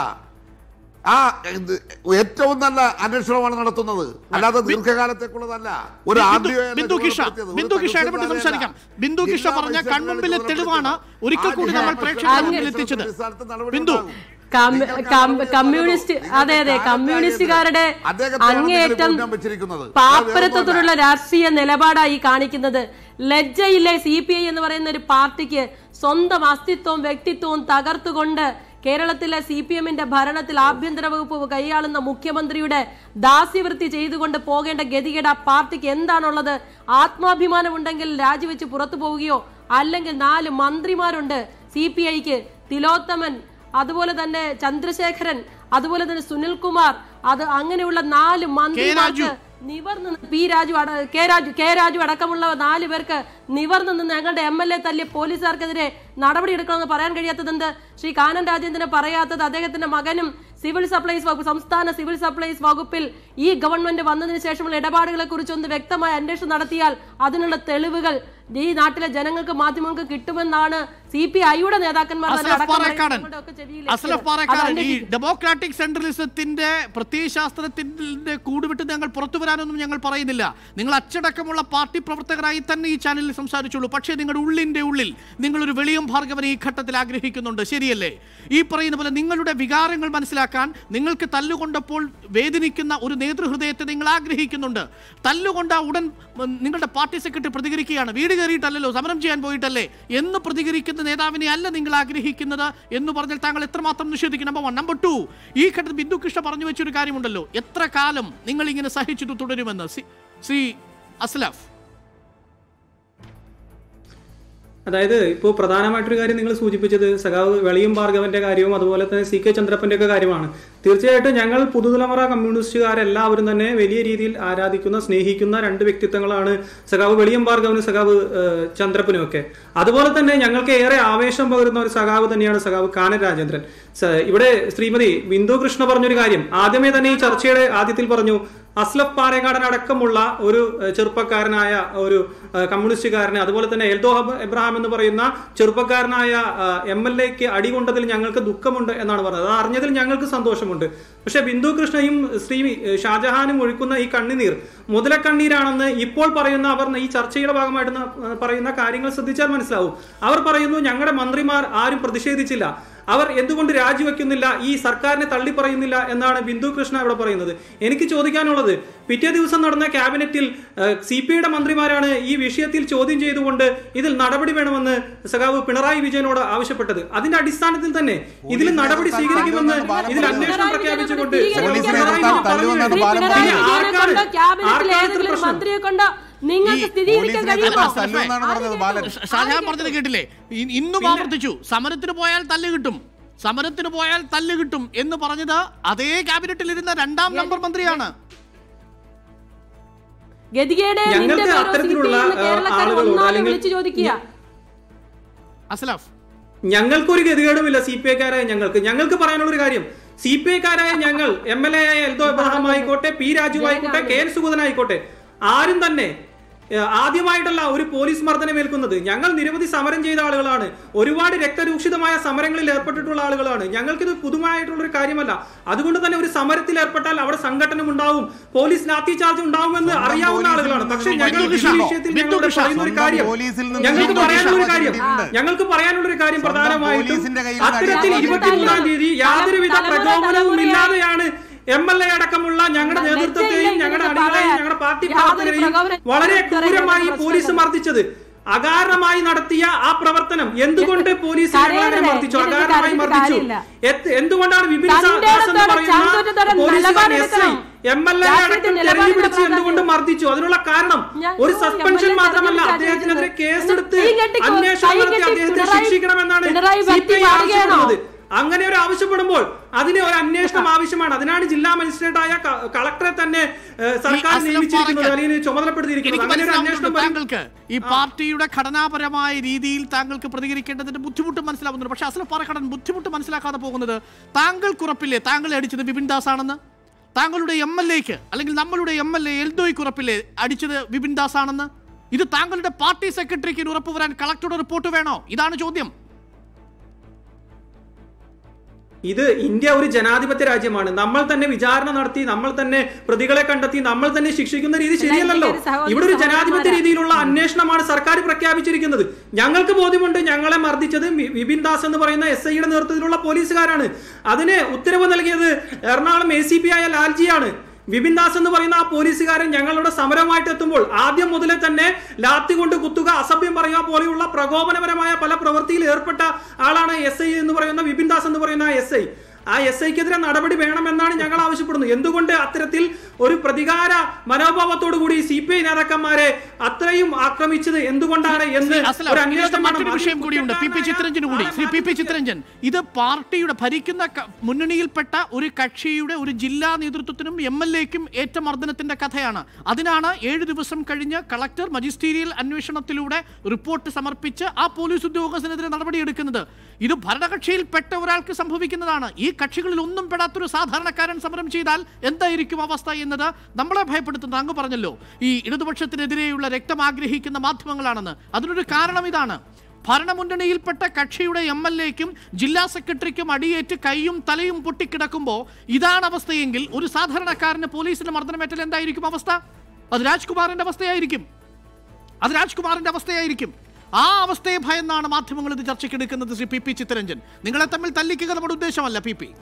ആ ഇത് ഏറ്റവും നല്ല അന്വേഷണമാണ് നടത്തുന്നത് അല്ലാതെ ദീർഘകാലത്തേക്കുള്ളതല്ല ഒരു ബിന്ദു- ആദ്യമേ ബിന്ദു കിഷ ചുമതലപ്പെടുത്തിയത്. ഒരു ബിന്ദു കിഷ ഇടപെട്ട് തഹസീൽദാരെയല്ല. സംസാരിക്കാം ബിന്ദു കിഷ ജില്ലാ പറഞ്ഞ മജിസ്ട്രേറ്റിനെ കൺമുമ്പിലെ തെളിവാണ് ചുമതലപ്പെടുത്തിയത്. ഒരിക്കൽ കൂടി ആ നമ്മൾ ജില്ലാ പ്രേക്ഷകരുടെ മുമ്പിൽ മജിസ്ട്രേറ്റിന്റെ എത്തിച്ചത് അടിസ്ഥാനത്തിൽ നടപടി ബിന്ദു ഉണ്ടാകും. കം- നിങ്ങൾക്ക് കം- ആരോഗ്യ കമ്മ്യൂണിസ്റ്റ് നിങ്ങൾക്ക് അതെ അതെ കാലം കമ്മ്യൂണിസ്റ്റുകാരുടെ അദ്ദേഹത്തെയാണ് നിങ്ങൾ അങ്ങേയറ്റം മുന്നോട്ട് വെച്ചിരിക്കുന്നത്. പാപ്പരത്വത്തോടുള്ള രാഷ്ട്രീയ നിലപാടായി കാണിക്കുന്നത് ലജ്ജയില്ലേ സി പി ഐ എന്ന് പറയുന്ന ഒരു പാർട്ടിക്ക് സ്വന്തം അസ്തിത്വവും വ്യക്തിത്വവും തകർത്തുകൊണ്ട് കേരളത്തിലെ സി പി എമ്മിന്റെ ഭരണത്തിൽ ആഭ്യന്തര വകുപ്പ് കൈയാളുന്ന മുഖ്യമന്ത്രിയുടെ ദാസ്യവൃത്തി ചെയ്തുകൊണ്ട് പോകേണ്ട ഗതികേട് ആ പാർട്ടിക്ക് എന്താണുള്ളത് ആത്മാഭിമാനമുണ്ടെങ്കിൽ രാജിവെച്ച് പുറത്തു പോവുകയോ അല്ലെങ്കിൽ നാല് മന്ത്രിമാരുണ്ട് സി പി ഐക്ക് തിലോത്തമൻ അതുപോലെ തന്നെ ചന്ദ്രശേഖരൻ അതുപോലെ തന്നെ സുനിൽകുമാർ അത് അങ്ങനെയുള്ള നാല് മന്ത്രിമാർക്ക് നിവർന്ന് നിന്ന് പി രാജു അട കെ രാജു കെ രാജു അടക്കമുള്ള നാല് പേർക്ക് നിവർന്ന് നിന്ന് ഞങ്ങളുടെ എം എൽ എ തല്ലിയ പോലീസുകാർക്കെതിരെ നടപടി എടുക്കണമെന്ന് പറയാൻ കഴിയാത്തത് എന്ത് ശ്രീ കാനൻ രാജേന്ദ്രനെ പറയാത്തത് അദ്ദേഹത്തിന്റെ മകനും സിവിൽ സപ്ലൈസ് വകുപ്പ് സംസ്ഥാന സിവിൽ സപ്ലൈസ് വകുപ്പിൽ ഈ ഗവൺമെന്റ് വന്നതിന് ശേഷമുള്ള ഇടപാടുകളെ കുറിച്ച് ഒന്ന് വ്യക്തമായ അന്വേഷണം നടത്തിയാൽ അതിനുള്ള തെളിവുകൾ ഈ നാട്ടിലെ ജനങ്ങൾക്ക് മാധ്യമങ്ങൾക്ക് കിട്ടുമെന്നാണ് സി പി ഐയുടെ നേതാക്കന്മാർ തന്നെ അസ്ലഫ് അടക്കം പാറേക്കാടൻ പറയുന്നവരുടെ ഒക്കെ ചെവിയിൽ അസ്ലഫ് എത്തിയത്. പാറേക്കാടൻ അത് ഈ അന്വേഷിക്കും. ഡെമോക്രാറ്റിക് സെൻട്രലിസത്തിന്റെ പ്രത്യയശാസ്ത്രത്തിന്റെ കൂടുവിട്ട് ഞങ്ങൾ പുറത്തു വരാനൊന്നും ഞങ്ങൾ പറയുന്നില്ല നിങ്ങൾ അച്ചടക്കമുള്ള പാർട്ടി പ്രവർത്തകരായി തന്നെ ഈ ചാനലിൽ സംസാരിച്ചുള്ളൂ പക്ഷേ നിങ്ങളുടെ ഉള്ളിന്റെ ഉള്ളിൽ നിങ്ങളൊരു വെളിയം ഭാർഗവനെ ഈ ഘട്ടത്തിൽ ആഗ്രഹിക്കുന്നുണ്ട് ശരിയല്ലേ ഈ പറയുന്ന പോലെ നിങ്ങളുടെ വികാരങ്ങൾ മനസ്സിലാക്കാൻ നിങ്ങൾക്ക് തല്ലുകൊണ്ടപ്പോൾ വേദനിക്കുന്ന ഒരു നേതൃഹൃദയത്തെ നിങ്ങൾ ആഗ്രഹിക്കുന്നുണ്ട് തല്ലുകൊണ്ട ഉടൻ ഉം, നിങ്ങളുടെ പാർട്ടി സെക്രട്ടറി പ്രതികരിക്കുകയാണ് വീട് കയറിയിട്ടല്ലല്ലോ സമരം ചെയ്യാൻ പോയിട്ടല്ലേ എന്ന് പ്രതികരിക്കുന്ന നേതാവിനെ അല്ല നിങ്ങൾ ആഗ്രഹിക്കുന്നത് എന്ന് പറഞ്ഞാൽ താങ്കൾ എത്രമാത്രം നിഷേധിക്കും നമ്പർ വൺ നമ്പർ ടു ഈ ഘട്ടത്തിൽ ബിന്ദു കൃഷ്ണ പറഞ്ഞു വെച്ചൊരു കാര്യമുണ്ടല്ലോ എത്ര കാലം നിങ്ങൾ ഇങ്ങനെ സഹിച്ചിട്ട് തുടരുമെന്ന് സി- ശ്രീ അസ്ലഫ് അതായത് ഇപ്പോൾ പ്രധാനമായിട്ടൊരു കാര്യം നിങ്ങൾ സൂചിപ്പിച്ചത് സഖാവ് വെളിയും ഭാർഗവന്റെ കാര്യവും അതുപോലെ തന്നെ സി കെ ചന്ദ്രപ്പന്റെ ഒക്കെ കാര്യമാണ് തീർച്ചയായിട്ടും ഞങ്ങൾ പുതുതലമുറ കമ്മ്യൂണിസ്റ്റുകാരെല്ലാവരും തന്നെ വലിയ രീതിയിൽ ആരാധിക്കുന്ന സ്നേഹിക്കുന്ന രണ്ട് വ്യക്തിത്വങ്ങളാണ് സഖാവ് വെളിയം ഭാർഗവനും സഖാവ് ഏഹ്, ചന്ദ്രപ്പനും ഒക്കെ അതുപോലെ തന്നെ ഞങ്ങൾക്ക് ഏറെ ആവേശം പകരുന്ന ഒരു സഖാവ് തന്നെയാണ് സഖാവ് കാനൻ രാജേന്ദ്രൻ സ- ഇവിടെ ശ്രീമതി ബിന്ദു കൃഷ്ണ പറഞ്ഞൊരു കാര്യം ആദ്യമേ തന്നെ ഈ ചർച്ചയുടെ ആദ്യത്തിൽ പറഞ്ഞു അസ്ലഫ് പാറേക്കാടൻ അടക്കമുള്ള ഒരു ഏഹ്, ചെറുപ്പക്കാരനായ ഒരു ഏഹ്, കമ്മ്യൂണിസ്റ്റുകാരനെ അതുപോലെ തന്നെ എൽദോ ഹബ് എബ്രഹാം എന്ന് പറയുന്ന ചെറുപ്പക്കാരനായ എം എൽ എക്ക് അടികൊണ്ടതിൽ ഞങ്ങൾക്ക് ദുഃഖമുണ്ട് എന്നാണ് പറഞ്ഞത് അത് അറിഞ്ഞതിൽ ഞങ്ങൾക്ക് സന്തോഷമുണ്ട് പക്ഷെ ബിന്ദു കൃഷ്ണയും ശ്രീ ഏഹ്, ഷാജഹാനും ഒഴുക്കുന്ന ഈ കണ്ണുനീർ മുതലക്കണ്ണീരാണെന്ന് ഇപ്പോൾ പറയുന്ന അവർ ഈ ചർച്ചയുടെ ഭാഗമായിട്ട് ന- ഏഹ്, പറയുന്ന കാര്യങ്ങൾ ശ്രദ്ധിച്ചാൽ മനസ്സിലാവും അവർ പറയുന്നു ഞങ്ങളുടെ മന്ത്രിമാർ ആരും പ്രതിഷേധിച്ചില്ല അവർ എന്തുകൊണ്ട് രാജിവെക്കുന്നില്ല ഈ സർക്കാരിനെ തള്ളി പറയുന്നില്ല എന്നാണ് ബിന്ദു കൃഷ്ണ ഇവിടെ പറയുന്നത് എനിക്ക് ചോദിക്കാനുള്ളത് പിറ്റേ ദിവസം നടന്ന ക്യാബിനറ്റിൽ സി പി ഐയുടെ മന്ത്രിമാരാണ് ഈ വിഷയത്തിൽ ചോദ്യം ചെയ്തുകൊണ്ട് ഇതിൽ നടപടി വേണമെന്ന് സഖാവ് പിണറായി വിജയനോട് ആവശ്യപ്പെട്ടത് അതിന്റെ അടിസ്ഥാനത്തിൽ തന്നെ ഇതിൽ നടപടി സ്വീകരിക്കുമെന്ന് ഇതിൽ അന്വേഷണം പ്രഖ്യാപിച്ചുകൊണ്ട് പോലീസിനെ പിണറായി എതിർത്താൽ വിജയൻ തല്ലുമെന്നാണ് പറഞ്ഞു. ശ്രീ പിണറായി ഇനി വിജയനെ ആർക്കാണ് കൊണ്ടോ ക്യാബിനറ്റിൽ ആർക്കാണ് ഇത്ര ഏതെങ്കിലും പ്രശ്നം? മന്ത്രിയെ കൊണ്ടോ നിങ്ങൾക്ക് ഈ സ്ഥിരീകരിക്കാൻ പോലീസിനെ കഴിയുമോ തന്നെ തല്ലുമെന്നാണ് പറഞ്ഞത് ബാലൻ ഷ- ഷാജഹാൻ പറഞ്ഞത് കേട്ടില്ലേ ഇ- ഇന്നും ആവർത്തിച്ചു സമരത്തിന് പോയാൽ തല്ല് കിട്ടും സമരത്തിന് പോയാൽ തല്ല് കിട്ടും എന്ന് പറഞ്ഞത് അതേ ക്യാബിനറ്റിൽ ഇരുന്ന രണ്ടാം നമ്പർ മന്ത്രിയാണ് ഗതികേട് ഞങ്ങൾക്ക് നിന്റെ പേരോ അത്തരത്തിലുള്ള, CPI ന്ന് കേരളക്കാർ ആളുകളോട് ഒന്നാകെ അല്ലെങ്കിൽ വിളിച്ചു ചോദിക്കുക അസ്ലഫ് ഞങ്ങൾക്കൊരു ഗതികേടുമില്ല സി പി ഐക്കാരായ ഞങ്ങൾക്ക് ഞങ്ങൾക്ക് പറയാനുള്ള ഒരു കാര്യം സി പി ഐക്കാരായ ഞങ്ങൾ എം എൽ എ ആയ എൽദോ എബ്രഹാം ആയിക്കോട്ടെ പി രാജു ആയിക്കോട്ടെ കെ എൻ സുഗതൻ ആയിക്കോട്ടെ ആരും തന്നെ ഏഹ്, ആദ്യമായിട്ടല്ല ഒരു പോലീസ് മർദ്ദനമേൽക്കുന്നത് ഞങ്ങൾ നിരവധി സമരം ചെയ്ത ആളുകളാണ് ഒരുപാട് രക്തരൂക്ഷിതമായ സമരങ്ങളിൽ ഏർപ്പെട്ടിട്ടുള്ള ആളുകളാണ് ഞങ്ങൾക്കിത് പുതുമായിട്ടുള്ള ഒരു കാര്യമല്ല അതുകൊണ്ട് തന്നെ ഒരു സമരത്തിൽ ഏർപ്പെട്ടാൽ അവിടെ സംഘടനം ഉണ്ടാവും പോലീസ് ലാത്തി ചാർജ് ഉണ്ടാവുമെന്ന് സ്വന്തം അറിയാവുന്ന പോലീസിൽ ആളുകളാണ് നിന്ന് പക്ഷേ ഒരു ഞങ്ങൾ വലിയ ഈ ക്ഷാമം. വിഷയത്തിൽ ബിന്ദു ഞങ്ങളോട് ക്ഷാമം. പറയുന്ന ഒരു സ്വന്തം കാര്യം പോലീസിൽ നിന്ന് ഞങ്ങൾക്ക് ബിന്ദു പറയാനുള്ള ഒരു ക്ഷാമം കാര്യം കിട്ടിയിട്ടുണ്ട്. ഞങ്ങൾക്ക് പറയാനുള്ള ഒരു കാര്യം സ്വന്തം പ്രധാനമായിട്ടും പോലീസിന്റെ കയ്യിൽ നിന്ന് അത്തരത്തിൽ അടിയാൻ ഇരുപത്തിമൂന്നാം തീയതി യാതൊരുവിധ തലമുറ പ്രകോപനവും തലമുറയായി ഇല്ലാതെയാണ് എം എൽ എ അടക്കമുള്ള ഞങ്ങളുടെ ലജ്ജയില്ല നേതൃത്വത്തെയും ഇതിനൊക്കെ ഞങ്ങളുടെ അണികളെയും പറയാൻ. ഞങ്ങളുടെ പാർട്ടി യാതൊരു പ്രവർത്തകരെയും പ്രകോപനം വളരെ ഇല്ലാതെ ക്രൂരമായി പ്രശ്നമില്ല. പോലീസ് മർദ്ദിച്ചത് അകാരണമായി നടത്തിയ ആ പ്രവർത്തനം എന്തുകൊണ്ട് പോലീസ് ഞങ്ങളെ കരയരുതേ. മർദ്ദിച്ചു ഇതിന് അകാരണമായി കരഞ്ഞിട്ട് മർദ്ദിച്ചു കാര്യമില്ല. എത്ത് എന്തുകൊണ്ടാണ് വിപിൻ തന്റെ ദാസ് എന്ന് ഇടത്തോടെ പറയുന്ന ചങ്കൂറ്റത്തോടെ പോലീസുകാരൻ എസ് ഐ നിലപാടെടുക്കണം. എം എൽ എ രാഷ്ട്രീയത്തിൽ അടക്കം തെരഞ്ഞു നിലപാടെടുക്കണം പിടിച്ച് എന്തുകൊണ്ട് പ്രാധാന്യം. മർദ്ദിച്ചു അതിനുള്ള കാരണം ഞാൻ- ഒരു ഓ, സസ്പെൻഷൻ എം എൽ എ മാത്രമല്ല തെരഞ്ഞെടുപ്പ് അദ്ദേഹത്തിനെതിരെ രാജിവെച്ചത്. കേസെടുത്ത് കൈ കെട്ടിക്കോ, അന്വേഷണം കൈ നടത്തി കെട്ടി അദ്ദേഹത്തെ പിണറായി- ശിക്ഷിക്കണമെന്നാണ് പിണറായി സി ഭക്തി പി ഐ പാടുകയാണോ? ആവശ്യപ്പെടുന്നത് അങ്ങനെ ഒരു ആവശ്യപ്പെടുമ്പോൾ അതിന് ഒരു അന്വേഷണം ആവശ്യമാണ് അതിനാണ് ജില്ലാ മജിസ്ട്രേറ്റായ ക- കളക്ടറെ തന്നെ ഏഹ്, സർക്കാർ അസ്ലം നിയമിച്ചിരിക്കുന്നത് പാറയ്ക്കൽ. അല്ലെങ്കിൽ ചുമതലപ്പെടുത്തിയിരിക്കുന്നത് എനിക്ക് അങ്ങനെ ഒരു അന്വേഷണം മനസ്സിലാവുന്നുണ്ട് വരും. താങ്കൾക്ക് ഈ പാർട്ടിയുടെ ഘടനാപരമായ രീതിയിൽ താങ്കൾക്ക് പ്രതികരിക്കേണ്ടതിന്റെ ബുദ്ധിമുട്ട് മനസ്സിലാവുന്നുണ്ട് പക്ഷെ അസല പാറക്കടൻ ബുദ്ധിമുട്ട് മനസ്സിലാക്കാതെ പോകുന്നത് താങ്കൾക്ക് ഉറപ്പില്ലേ താങ്കളെ അടിച്ചത് ബിപിൻ ദാസ് ആണെന്ന് താങ്കളുടെ എം എൽ എക്ക് അല്ലെങ്കിൽ നമ്മളുടെ എം എൽ എ എൽദോയ്ക്ക് ഉറപ്പില്ലേ അടിച്ചത് ബിപിൻ ദാസ് ആണെന്ന് ഇത് താങ്കളുടെ പാർട്ടി സെക്രട്ടറിക്ക് ഉറപ്പ് വരാൻ കളക്ടറുടെ റിപ്പോർട്ട് വേണോ ഇതാണ് ചോദ്യം ഇത് ഇന്ത്യ ഒരു ജനാധിപത്യ രാജ്യമാണ് നമ്മൾ തന്നെ വിചാരണ നടത്തി നമ്മൾ തന്നെ പ്രതികളെ കണ്ടെത്തി നമ്മൾ തന്നെ ശിക്ഷിക്കുന്ന രീതി ശരിയല്ലല്ലോ ഇന്ത്യയിലെ സഹോദരി ഇവിടെ ഒരു ജനാധിപത്യ സഹോദരന്മാരാ. രീതിയിലുള്ള അന്വേഷണമാണ് സർക്കാർ പ്രഖ്യാപിച്ചിരിക്കുന്നത് ഞങ്ങൾക്ക് ബോധ്യമുണ്ട് ഞങ്ങളെ മർദ്ദിച്ചത് വി- വിപിൻ ദാസ് എന്ന് പറയുന്ന എസ് ഐയുടെ നേതൃത്വത്തിലുള്ള പോലീസുകാരാണ് അതിന് ഉത്തരവ് നൽകിയത് എറണാകുളം എ സി പി ആയ ലാൽജിയാണ് വിപിൻ ദാസ് എന്ന് പറയുന്ന ആ പോലീസുകാരൻ ഞങ്ങളുടെ സമരമായിട്ട് എത്തുമ്പോൾ ആദ്യം മുതലേ തന്നെ ലാത്തി കൊണ്ട് കുത്തുക അസഭ്യം പറയുക പോലെയുള്ള പ്രകോപനപരമായ പല പ്രവൃത്തിയിൽ ഏർപ്പെട്ട ആളാണ് എസ് ഐ എന്ന് പറയുന്ന വിപിൻ ദാസ് എന്ന് പറയുന്ന ആ എസ് ഐ ആ എസ് ഐക്കെതിരെ നടപടി വേണമെന്നാണ് ഞങ്ങൾ ആവശ്യപ്പെടുന്നത് എന്തുകൊണ്ട് അത്തരത്തിൽ ഒരു പ്രതികാര മനോഭാവത്തോടു കൂടി സി പി ഐ നേതാക്കന്മാരെ അത്രയും ആക്രമിച്ചത് എന്തുകൊണ്ടാണ് എന്ന് അസല, ഒരു ഇതിനകത്ത് അന്വേഷണം മറ്റൊരു വേണം. വിഷയം കൂടിയുണ്ട് പി പി ചിത്രഞ്ജന് കൂടി ശ്രീ പി പി ചിത്രഞ്ജൻ ഇത് പാർട്ടിയുടെ ഭരിക്കുന്ന ക- മുന്നണിയിൽപ്പെട്ട ഒരു കക്ഷിയുടെ ഒരു ജില്ലാ നേതൃത്വത്തിനും എം എൽ എക്കും ഏറ്റ മർദ്ദനത്തിന്റെ കഥയാണ് അതിനാണ് ഏഴ് ദിവസം കഴിഞ്ഞ് കളക്ടർ മജിസ്റ്റീരിയൽ അന്വേഷണത്തിലൂടെ റിപ്പോർട്ട് സമർപ്പിച്ച് ആ പോലീസ് ഉദ്യോഗസ്ഥനെതിരെ നടപടിയെടുക്കുന്നത് ഇത് ഭരണകക്ഷിയിൽപ്പെട്ട ഒരാൾക്ക് സംഭവിക്കുന്നതാണ് ഈ കക്ഷികളിൽ ഒന്നും പെടാത്തൊരു സാധാരണക്കാരൻ സമരം ചെയ്താൽ എന്തായിരിക്കും അവസ്ഥ എന്നത് നമ്മളെ ഭയപ്പെടുത്തുന്നത് അങ്ങ് പറഞ്ഞല്ലോ ഈ ഇടതുപക്ഷത്തിനെതിരെയുള്ള രക്തം ആഗ്രഹിക്കുന്ന മാധ്യമങ്ങളാണെന്ന് അതിനൊരു കാരണം ഇതാണ് ഭരണമുന്നണിയിൽപ്പെട്ട കക്ഷിയുടെ എം എൽ എക്കും ജില്ലാ സെക്രട്ടറിക്കും അടിയേറ്റ് കൈയും തലയും പൊട്ടിക്കിടക്കുമ്പോൾ ഇതാണ് അവസ്ഥയെങ്കിൽ ഒരു സാധാരണക്കാരന് പോലീസിന്റെ മർദ്ദനമേറ്റൽ എന്തായിരിക്കും അവസ്ഥ അത് രാജ്കുമാറിന്റെ അവസ്ഥയായിരിക്കും അത് രാജ്കുമാറിന്റെ അവസ്ഥയായിരിക്കും ആ അവസ്ഥയെ ഭയന്നാണ് മാധ്യമങ്ങൾ ഇത് ചർച്ചയ്ക്കെടുക്കുന്നത് ശ്രീ പി പി ചിത്തരഞ്ജൻ നിങ്ങളെ തമ്മിൽ തല്ലിക്കുക നമ്മുടെ ഉദ്ദേശമല്ല പി പി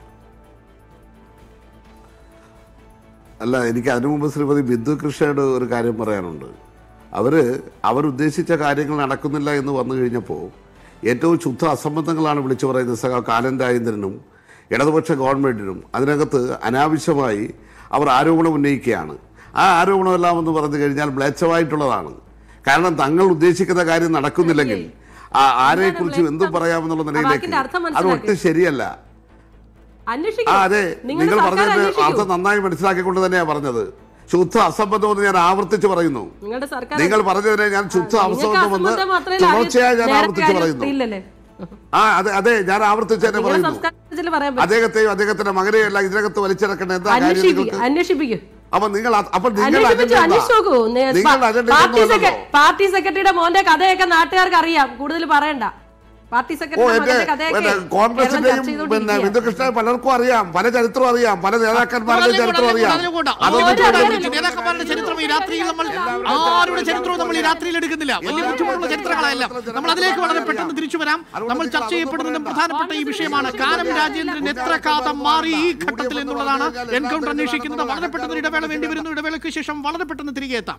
അല്ല എനിക്ക് അതിനു മുമ്പ് ശ്രീമതി ബിന്ദു കൃഷ്ണയുടെ ഒരു കാര്യം പറയാനുണ്ട് അവർ അവരുദ്ദേശിച്ച കാര്യങ്ങൾ നടക്കുന്നില്ല എന്ന് വന്നു കഴിഞ്ഞപ്പോൾ ഏറ്റവും ശുദ്ധ അസംബന്ധങ്ങളാണ് വിളിച്ചു പറയുന്നത് സഖാ കാനൻ രാജേന്ദ്രനും ഇടതുപക്ഷ ഗവൺമെൻറ്റിനും അതിനകത്ത് അനാവശ്യമായി അവർ ആരോപണം ഉന്നയിക്കുകയാണ് ആ ആരോപണമെല്ലാം എന്ന് പറഞ്ഞു കഴിഞ്ഞാൽ മ്ലേച്ഛമായിട്ടുള്ളതാണ് കാരണം തങ്ങൾ ഉദ്ദേശിക്കുന്ന കാര്യം നടക്കുന്നില്ലെങ്കിൽ ആ ആരെക്കുറിച്ചും എന്തും പറയാമെന്നുള്ള ആ നിലയിലേക്ക് വാക്കിന്റെ അർത്ഥം അത് ഒട്ടും മനസ്സിലാക്കി. ശരിയല്ല അന്വേഷിക്കൂ ആ അതെ നിങ്ങളുടെ നിങ്ങൾ സർക്കാർ പറഞ്ഞതിന്റെ അന്വേഷിക്കൂ. അർത്ഥം നന്നായി മനസ്സിലാക്കിക്കൊണ്ട് തന്നെയാണ് പറഞ്ഞത് ശുദ്ധ അസംബന്ധമെന്ന് ഞാൻ ആവർത്തിച്ച് പറയുന്നു നിങ്ങളുടെ സർക്കാർ നിങ്ങൾ പറഞ്ഞതിനെ ഞാൻ ശുദ്ധ നിങ്ങൾക്ക് അസംബന്ധമെന്ന് അസംബന്ധം മാത്രമല്ല തുടർച്ചയായി ഞാൻ വേറെ ആവർത്തിച്ച് കാര്യം പറയുന്നു ഇല്ലല്ലേ? ആ അതെ അതെ ഞാൻ ആവർത്തിച്ച് തന്നെ നിങ്ങളുടെ പറയുന്നു സംസ്കാരത്തിൽ പറയാൻ പറ്റും അദ്ദേഹത്തെയും അദ്ദേഹത്തിന്റെ മകനെയും എല്ലാം ഇതിനകത്ത് വലിച്ചിറക്കേണ്ട എന്താ കാര്യം അന്വേഷിപ്പിക്കും നിങ്ങൾക്ക് അന്വേഷിപ്പിക്കും അപ്പൊ നിങ്ങൾ അത്- അപ്പൊ നിങ്ങളുടെ അന്വേഷിപ്പിച്ചു അജണ്ട എന്താ? അന്വേഷിച്ചു നോക്കൂ നേ- നിങ്ങളുടെ അജണ്ട പാർട്ടി ഇതൊന്നും സെക്ര- അല്ലല്ലോ. പാർട്ടി സെക്രട്ടറിയുടെ മോന്റെ കഥയൊക്കെ നാട്ടുകാർക്ക് അറിയാം കൂടുതൽ പറയണ്ട പാർട്ടി ഓ സെക്രട്ടറിയുടെ എന്റെ മകന്റെ കഥയൊക്കെ പിന്നെ കേരളം കോൺഗ്രസിന്റെയും ചർച്ച പിന്നെ ചെയ്തുകൊണ്ടിരിക്കുകയാണ്. ബിന്ദുകൃഷ്ണ പലർക്കും അറിയാം പല ചരിത്രം അറിയാം പല നേതാക്കന്മാരുടെ ചരിത്രം അറിയാം അതൊന്നും ഓരോ ചോദിക്കാൻ ആളുകളും പറ്റില്ല. നേതാക്കന്മാരുടെ ചരിത്രം ഈ രാത്രിയിൽ നമ്മൾ ആരുടെ ചരിത്രവും നമ്മൾ ഈ രാത്രിയിൽ എടുക്കുന്നില്ല വലിയ ബുദ്ധിമുട്ടുള്ള ചരിത്രങ്ങളെല്ലാം നമ്മൾ അതിലേക്ക് വളരെ പെട്ടെന്ന് തിരിച്ചു വരാം നമ്മൾ ചർച്ച ചെയ്യപ്പെടുന്നതും പ്രധാനപ്പെട്ട ഈ വിഷയമാണ് കാനം രാജേന്ദ്രൻ എത്ര കാതം മാറി ഈ ഘട്ടത്തിൽ എന്നുള്ളതാണ് എൻകൗണ്ടർ അന്വേഷിക്കുന്നത് വളരെ പെട്ടെന്ന് ഒരു ഇടവേള വേണ്ടി വരുന്നു ഇടവേളയ്ക്ക് ശേഷം വളരെ പെട്ടെന്ന് തിരികെ എത്താം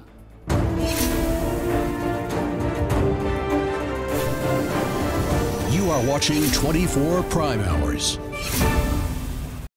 You are watching 24 Prime Hours.